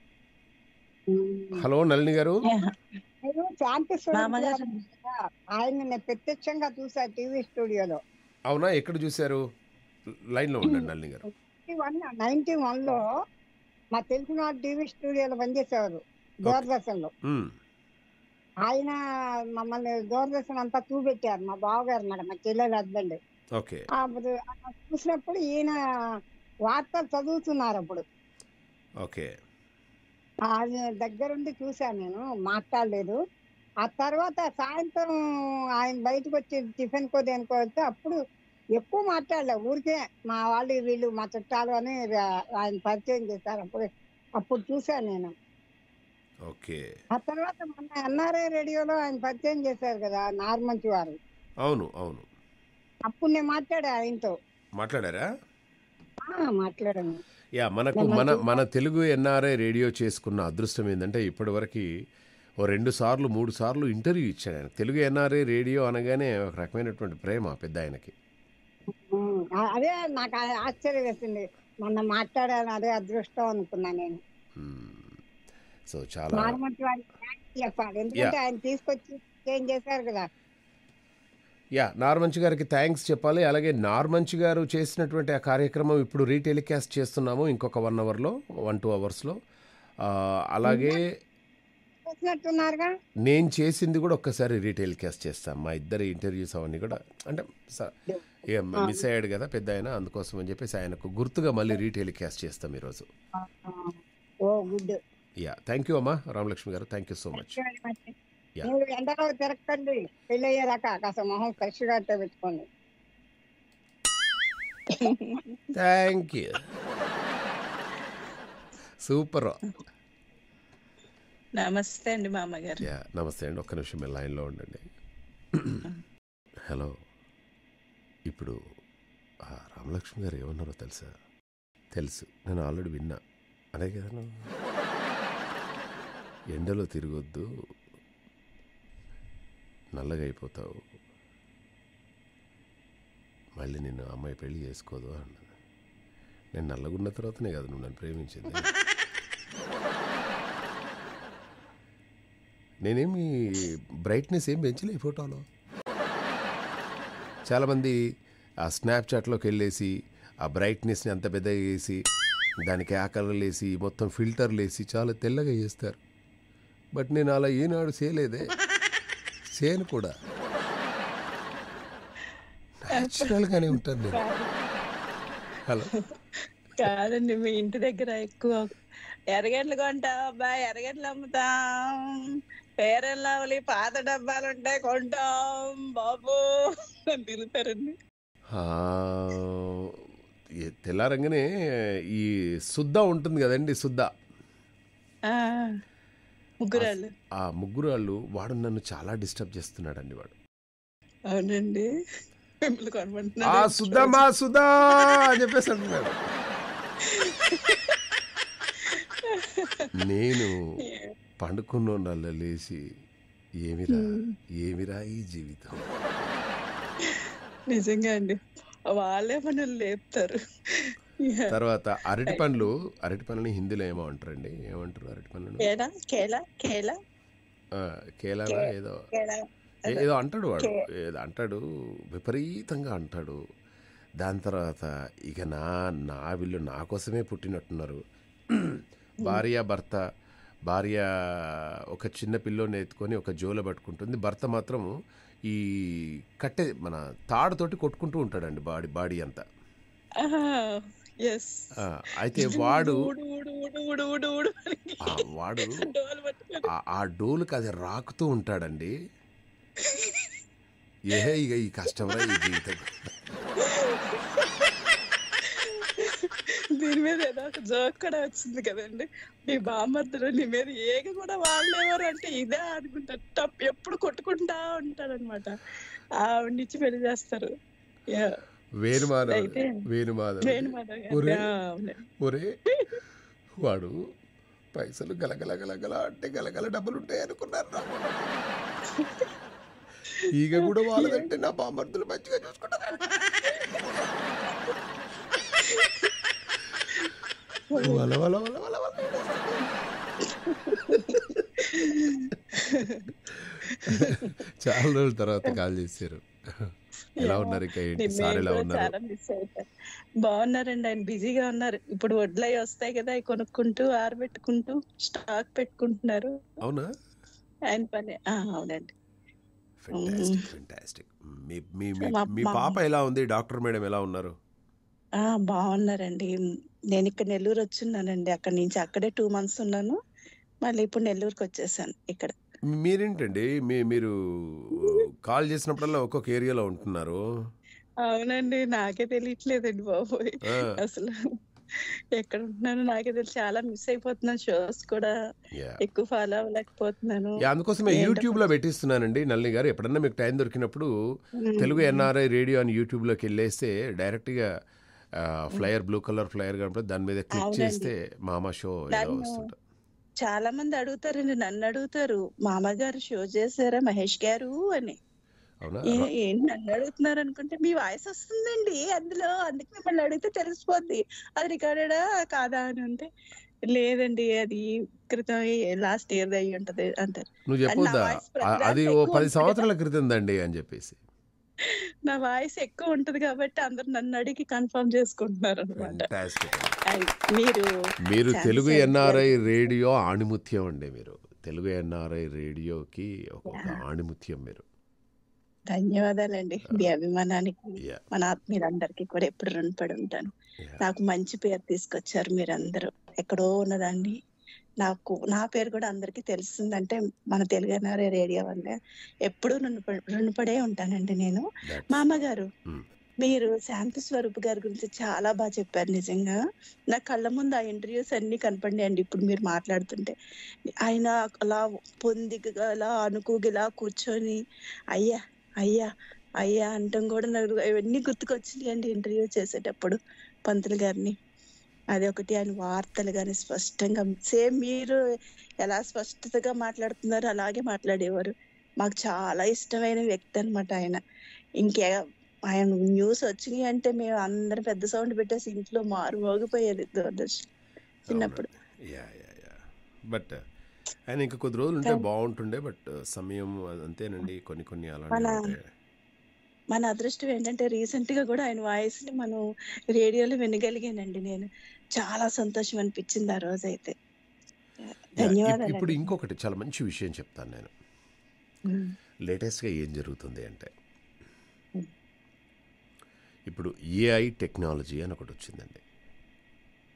హలో నళిని గారు నేను శాంతి స్వరూప్ గారు కదా, ఆయన్ని నేను ప్రత్యక్షంగా చూసా టీవీ స్టూడియోలో అవునా ఎక్కడ చూశారు లైన్లో ఉండండి నళిని గారు వన్ నైన్టీ వన్ లో మా తెలిసిన టీవీ స్టూడియోలో పనిచేసేవారు దూరదర్శన్ లో మ్, ఆయన మమ్మల్ని దూరదర్శన్ అంతా చూపెట్టారు మా బావగారు అన్నమాట మా చెల్లెలు హస్బెండ్ ఓకే అప్పుడు ఆ చూసినప్పుడు ఈయన వార్తలు చదువుతున్నారు అప్పుడు ఓకే ఆయన దగ్గరుండి చూశాను నేను మాట్లాడలేదు ఆ తర్వాత సాయంత్రం ఆయన బయటకు వచ్చి టిఫిన్ కో దేనికో వస్తే అప్పుడు ఎక్కువ మాట్లాడలే ఊరికే మా వాళ్ళు వీళ్ళు మా చుట్టాలు అని రా- ఆయన పరిచయం చేశారు అప్పుడు అప్పుడు చూశాను నేను ఓకే ఆ తర్వాత మొన్న ఎన్ఆర్ఐ రేడియోలో ఆయన పరిచయం చేశారు కదా నార్మంచి వారు అవును అవును అప్పుడు నేను మాట్లాడా ఆయనతో మాట్లాడారా ఆ, మాట్లాడాను యా మనకు మన మన తెలుగు ఎన్ఆర్ఐ రేడియో చేసుకున్న అదృష్టం ఏంటంటే ఇప్పటివరకు ఓ రెండు సార్లు మూడు సార్లు ఇంటర్వ్యూ ఇచ్చాడు ఆయన తెలుగు ఎన్ఆర్ఐ రేడియో అనగానే ఒక రకమైనటువంటి ప్రేమ పెద్ద ఆయనకి ఉమ్, ఆ- అదే నాకు ఆ- ఆశ్చర్యం వేసింది మొన్న మాట్లాడాను అదే అదృష్టం అనుకున్నా నేను మ్, సో చాలా నార్మంచి వారికి థాంక్స్ చెప్పాలి ఎందుకంటే ఆయన తీసుకొచ్చి చేంజ్ చేశారు కదా యా నార్మంచి గారికి థ్యాంక్స్ చెప్పాలి అలాగే నార్మంచి గారు చేసినటువంటి ఆ కార్యక్రమం ఇప్పుడు రీటెలికాస్ట్ చేస్తున్నాము ఇంకొక వన్ అవర్లో వన్ టూ అవర్స్లో అలాగే చూసినట్టున్నారుగా నేను చేసింది కూడా ఒక్కసారి రీటెలికాస్ట్ చేస్తాం మా ఇద్దరి ఇంటర్వ్యూస్ అవన్నీ కూడా అంటే స- ఇక మిస్ అయ్యాడు కదా పెద్ద ఆయన అందుకోసం అని చెప్పేసి ఆయనకు గుర్తుగా మళ్ళీ రీటెలికాస్ట్ చేస్తాం ఈరోజు oh good yeah thank you అమ్మా Ramalakshmi garu thank you so much Yeah. మీరు ఎండలో తిరగకండి పెళ్ళి అయ్యేదాకా కాస్త మొహం ఫ్రెష్ గా పెట్టుకోండి థ్యాంక్ యూ సూపర్ నమస్తే అండి మామగారు యా నమస్తే అండి ఒక్క నిమిషం మీరు లైన్లో ఉండండి హలో ఇప్పుడు ఆ రామలక్ష్మి గారు ఏమన్నారో తెలుసా తెలుసు నేను ఆల్రెడీ విన్నా అదే కదా నువ్వు? ఎండలో తిరగొద్దు నల్లగా అయిపోతావు మళ్ళీ నిన్ను అమ్మాయి పెళ్లి చేసుకోదు అన్నది నేను నల్లగున్న తర్వాతనే కదా నువ్వు నన్ను ప్రేమించింది నేనేమి బ్రైట్నెస్ ఏం పెంచలే ఈ ఫోటోలో చాలామంది ఆ స్నాప్చాట్లోకి వెళ్ళేసి ఆ బ్రైట్నెస్ని అంత పెద్దగా వేసి దానికి ఆ కలర్లు వేసి మొత్తం ఫిల్టర్లు వేసి చాలా తెల్లగా చేస్తారు బట్ నేను అలా ఏనాడు చేయలేదే చేయను కూడా న్యాచురల్గానే ఉంటాను నేను హలో కాదండి మీ ఇంటి దగ్గర ఎక్కువ ఎరగడ్లు కొంటాం అబ్బాయి ఎరగడ్లు అమ్ముతాం పేరెల్ లవ్లీ పాత డబ్బాలు ఉంటాయి కొంటాం బాబు అని తిరుగుతారండి ఆ, ఏ- తెల్లారంగానే ఈ సుద్ద ఉంటుంది కదండి సుద్ద ఆ, ముగ్గురాళ్ళు ఆ ముగ్గురు వాళ్ళు వాడు నన్ను చాలా డిస్టర్బ్ చేస్తున్నాడండి వాడు అవునండి మిమ్మల్ని ఆ కొనమంటున్నాడు సుద్దమ్మా సుధా అని చెప్పేసి అంటున్నాడు నేను పండుకున్న నల్ల లేచి ఏమిరా ఏమిరా ఈ జీవితం నిజంగా అండి వాళ్ళే మనల్ని లేపుతారు తర్వాత అరటి పండ్లు అరటి పండ్లని హిందీలో ఏమో అంటారండి ఏమంటారు అరటి పండ్లను కేలా కేలా కేలా ఆ, కేలాలా ఏదో కేలా ఏ- ఏదో అంటాడు వాడు ఏదో అంటాడు విపరీతంగా అంటాడు దాని తర్వాత ఇక నా నా వీళ్ళు నా కోసమే పుట్టినట్టున్నారు భార్య భర్త భార్య ఒక చిన్న పిల్లోని ఎత్తుకొని ఒక జోలో పట్టుకుంటుంది భర్త మాత్రం ఈ కట్టె మన తాడుతోటి కొట్టుకుంటూ ఉంటాడండి బాడీ బాడీ అంతా ఎస్ ఆ, అయితే వాడు ఊడు ఊడు ఊడు ఊడు ఊడు ఊడు అని ఆ, వాడు డోలు పట్టుకొని ఆ- ఆ డోలుకి అది రాకుతూ ఉంటాడండి ఏ ఇక ఈ కష్టంరా ఈ జీవితం దీని మీద ఏదో ఒక జోక్ కూడా వచ్చింది కదండి మీ బామ్మర్దులు నీ మీద ఏగ కూడా వాళ్ళెవరు అంటే ఇదే అనుకుంటారు తప్పు ఎప్పుడు కొట్టుకుంటా ఉంటాడు అనమాట ఆవిడనిచ్చి పెళ్లి చేస్తారు Yeah. వేణుమాధవ్ అయితే వేణుమాధవ్ వేణుమాధవ్ గారు. ఒరే Yeah, అవునండి. ఒరే వాడు పైసలు గలగల గలగల అంటే గలగల డబ్బులు ఉంటాయి అనుకున్నారా ఈగ కూడా వాళ్ళదంటే నా బామర్దులు మంచిగా చూసుకుంటారు వల వల వల వల వల. చాలా రోజుల తర్వాత కాల్ చేశారు ఎలా ఉన్నారు ఇంకా ఏంటి నేను సార్ ఎలా కూడా ఉన్నారు చాలా మిస్ అయిపోయాను బాగున్నారండి ఆయన బిజీగా ఉన్నారు ఇప్పుడు వడ్లు అవి వస్తాయి కదా అవి కొనుక్కుంటూ ఆరబెట్టుకుంటూ స్టాక్ పెట్టుకుంటున్నారు అవునా ఆయన పని ఆ, అవునండి ఫెంటాస్టిక్ ఫెంటాస్టిక్ మీ మీ మీ- మా- మీ మా- పాప ఎలా ఉంది డాక్టర్ మేడం ఎలా ఉన్నారు ఆ బాగున్నారండి నేను ఇక్కడ నెల్లూరు వచ్చున్నానండి అక్కడ నుంచి అక్కడే టూ మంత్స్ ఉన్నాను మళ్ళీ ఇప్పుడు నెల్లూరుకి వచ్చేసాను ఇక్కడ మీరేంటండి మీ మీరు కాల్ చేసినప్పుడల్లా ఒక్కొక్క ఏరియాలో ఉంటున్నారు అవునండి నాకే తెలియట్లేదండి బాబోయ్ ఆ, అసలు ఎక్కడ ఉంటున్నాను నాకే తెలిసి చాలా మిస్ అయిపోతున్నాను షోస్ కూడా యా. ఎక్కువ ఫాలో అవ్వలేకపోతున్నాను యా, అందుకోసమే ఏంటో యూట్యూబ్ లో పెట్టిస్తున్నానండి నల్లి గారు ఎప్పుడన్నా మీకు టైం దొరికినప్పుడు తెలుగు ఎన్ఆర్ఐ రేడియో అని యూట్యూబ్ లోకి వెళ్ళేస్తే డైరెక్ట్ గా ఫ్లయర్ బ్లూ కలర్ ఫ్లయర్ కనపడి దాని మీద క్లిక్ అవునండి. చేస్తే మామ షో ఏదో నన్ను వస్తుంటా చాలా మంది అడుగుతారండి నన్ను అడుగుతారు మామగారు షో చేశారా మహేష్ గారు అని అవునా ఏ- ఏంటి నన్ను అడుగుతున్నారు అనుకుంటే మీ వాయిస్ వస్తుందండి అందులో అందుకే మిమ్మల్ని అడిగితే తెలిసిపోద్ది అది రికార్డెడా కాదా అని అంటే లేదండి అది క్రితం లాస్ట్ ఇయర్ అయ్యి ఉంటది అంటారు నువ్వు అది నా చెప్పొద్దా వాయిస్ ఆ- ప్రతిదానికి అది ఓ ఎక్కువ పది ఉంటుంది సంవత్సరాల క్రితం దండి అని చెప్పేసి నా వాయిస్ ఎక్కువ ఉంటది కాబట్టి అందరు నన్ను అడిగి కన్ఫర్మ్ చేసుకుంటున్నారు అనమాట ఫెంటాస్టిక్ మీరు మీరు ఛాన్స్ తెలుగు ఇచ్చారు. ఎన్ఆర్ఐ రేడియో ఆణిముత్యం అండి మీరు తెలుగు ఎన్ఆర్ఐ రేడియోకి ఒక్కొక్క ఆణిముత్యం మీరు ధన్యవాదాలండి మీ అభిమానానికి యా మన ఆత్మీయులందరికీ కూడా ఎప్పుడు రుణపడి ఉంటాను యా నాకు మంచి పేరు తీసుకొచ్చారు మీరందరూ ఎక్కడో ఉన్నదాన్ని నాకు నా పేరు కూడా అందరికీ తెలుస్తుందంటే మన తెలుగు ఎన్ఆర్ఐ రేడియో వల్లే ఎప్పుడూ రుణప- రుణపడే ఉంటానండి నేను That's- మా అమ్మగారు Mm. మీరు శాంతి స్వరూప్ గారి గురించి చాలా బాగా చెప్పారు నిజంగా నా కళ్ళ ముందు ఆ ఇంటర్వ్యూస్ అన్ని కనపడినాయండి ఇప్పుడు మీరు మాట్లాడుతుంటే ఆయన అలా పొందికగా అలా అనుకోగిలా కూర్చొని అయ్యా అయ్యా అయ్యా అంటాం కూడా నాకు ఇవన్నీ గుర్తుకొచ్చినాయండి ఇంటర్వ్యూ చేసేటప్పుడు పంతులు గారిని అది ఒకటి ఆయన వార్తలు కానీ స్పష్టంగా సేమ్ మీరు ఎలా స్పష్టతగా మాట్లాడుతున్నారో అలాగే మాట్లాడేవారు మాకు చాలా ఇష్టమైన వ్యక్తి అన్నమాట ఆయన ఇంకే ఆయన న్యూస్ వచ్చినాయి అంటే మేము అందరం పెద్ద సౌండ్ పెట్టేసి ఇంట్లో మారు మోగిపోయేది దూరదర్శన్ చిన్నప్పుడు యా యా యా బట్ ఆయన ఇంకా కొద్ది రోజులు ఉంటే కానీ- బాగుంటుండే బట్ సమయం అంతేనండి కొన్ని కొన్ని అలాంటి మన- ఉంటాయి. మన అదృష్టం ఏంటంటే రీసెంట్ గా కూడా ఆయన వాయిస్ ని మనం రేడియోలో వినగలిగానండి నేను చాలా సంతోషం అనిపించింది ఆ రోజు అయితే యా, ఇప్- ధన్యవాదాలు ఇప్పుడు ఇంకొకటి చాలా మంచి విషయం చెప్తాను నేను లేటెస్ట్గా ఏం జరుగుతుంది అంటే Hmm. ఇప్పుడు ఏఐ టెక్నాలజీ అని ఒకటి వచ్చిందండి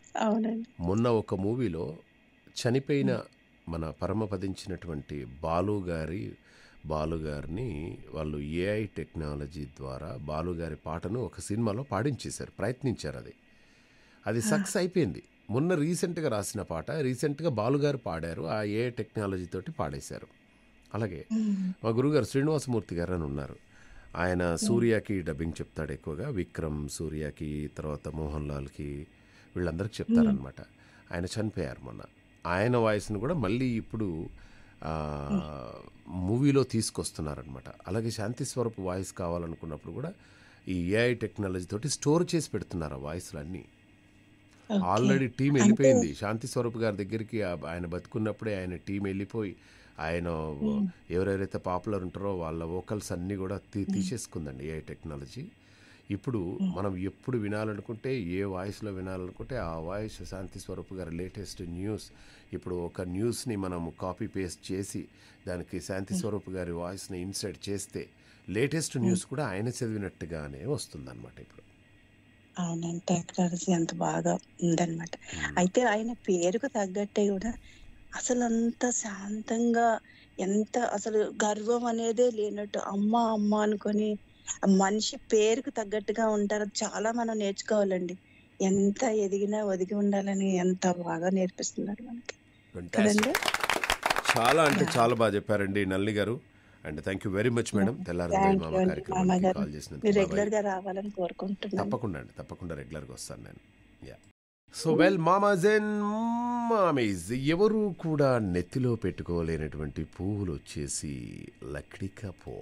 అవునండి మొన్న ఒక మూవీలో చనిపోయిన మన పరమపదించినటువంటి బాలు గారి బాలు గారిని వాళ్ళు ఏఐ టెక్నాలజీ ద్వారా బాలు గారి పాటను ఒక సినిమాలో పాడించేశారు ప్రయత్నించారు అది అది సక్సెస్ అయిపోయింది మొన్న రీసెంట్గా రాసిన పాట రీసెంట్గా బాలుగారు పాడారు ఆ ఏ టెక్నాలజీ తోటి పాడేశారు అలాగే మా గురుగారు శ్రీనివాసమూర్తి గారు అని ఉన్నారు ఆయన సూర్యకి డబ్బింగ్ చెప్తాడు ఎక్కువగా విక్రమ్ సూర్యకి తర్వాత మోహన్ లాల్కి వీళ్ళందరికీ చెప్తారనమాట ఆయన చనిపోయారు మొన్న ఆయన వాయిస్ని కూడా మళ్ళీ ఇప్పుడు ఆ, మూవీలో తీసుకొస్తున్నారనమాట అలాగే శాంతి స్వరూప్ వాయిస్ కావాలనుకున్నప్పుడు కూడా ఈ ఏఐ టెక్నాలజీ తోటి స్టోర్ చేసి పెడుతున్నారు ఆ వాయిస్లు అన్నీ ఓకే. ఆల్రెడీ టీం వెళ్ళిపోయింది శాంతి స్వరూప్ గారి దగ్గరికి ఆ- ఆయన బతుకున్నప్పుడే ఆయన టీం వెళ్ళిపోయి ఆయన ఎవరెవరైతే పాపులర్ ఉంటారో వాళ్ళ వోకల్స్ అన్నీ కూడా తీ తీసేసుకుందండి ఏ టెక్నాలజీ ఇప్పుడు మనం ఎప్పుడు వినాలనుకుంటే ఏ వాయిస్లో వినాలనుకుంటే ఆ వాయిస్ శాంతి స్వరూప్ గారి లేటెస్ట్ న్యూస్ ఇప్పుడు ఒక న్యూస్ని మనం కాపీ పేస్ట్ చేసి దానికి శాంతి స్వరూప్ గారి వాయిస్ని ఇన్సర్ట్ చేస్తే లేటెస్ట్ న్యూస్ కూడా ఆయన చదివినట్టుగానే వస్తుందన్నమాట ఇప్పుడు అవునండి టెక్నాలజీ అంత బాగా ఉందన్నమాట అయితే ఆయన పేరుకు తగ్గట్టే కూడా అసలు అంత శాంతంగా ఎంత అసలు గర్వం అనేదే లేనట్టు అమ్మ అమ్మ అనుకొని ఆ మనిషి పేరుకు తగ్గట్టుగా ఉంటారు అది చాలా మనం నేర్చుకోవాలండి ఎంత ఎదిగినా ఒదిగి ఉండాలని ఎంత బాగా నేర్పిస్తున్నారు మనకి కదండి చాలా అంటే చాలా బాగా చెప్పారండి Nalli garu and thank you very much madam తెల్లారి థ్యాంక్ మామ యూ అండి కార్యక్రమానికి మామగారు కాల్ మీరు చేసినందుకు రెగ్యులర్ గా రావాలని కోరుకుంటున్నాను తప్పకుండా అండి తప్పకుండా రెగ్యులర్గా వస్తాను నేను యా సో వెల్ మామాజ్ అండ్ మామీస్ ఎవరు కూడా నెత్తిలో పెట్టుకోలేనటువంటి పువ్వులు వచ్చేసి లక్డికా పో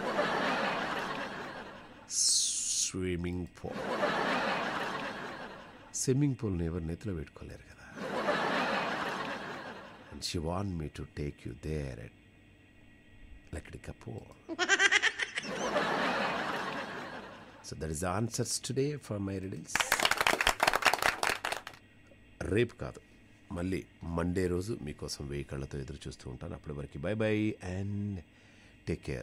స్విమ్మింగ్ పూల్ స్విమ్మింగ్ పూల్ని ఎవరు నెత్తిలో పెట్టుకోలేరు కదా and she want me to take you there at Lakdikapul so that is answers today for my riddles రేపు కాదు మళ్ళీ మండే రోజు మీకోసం వెయ్యి కళ్ళతో ఎదురు చూస్తూ ఉంటాను అప్పటి వరకు bye bye and take care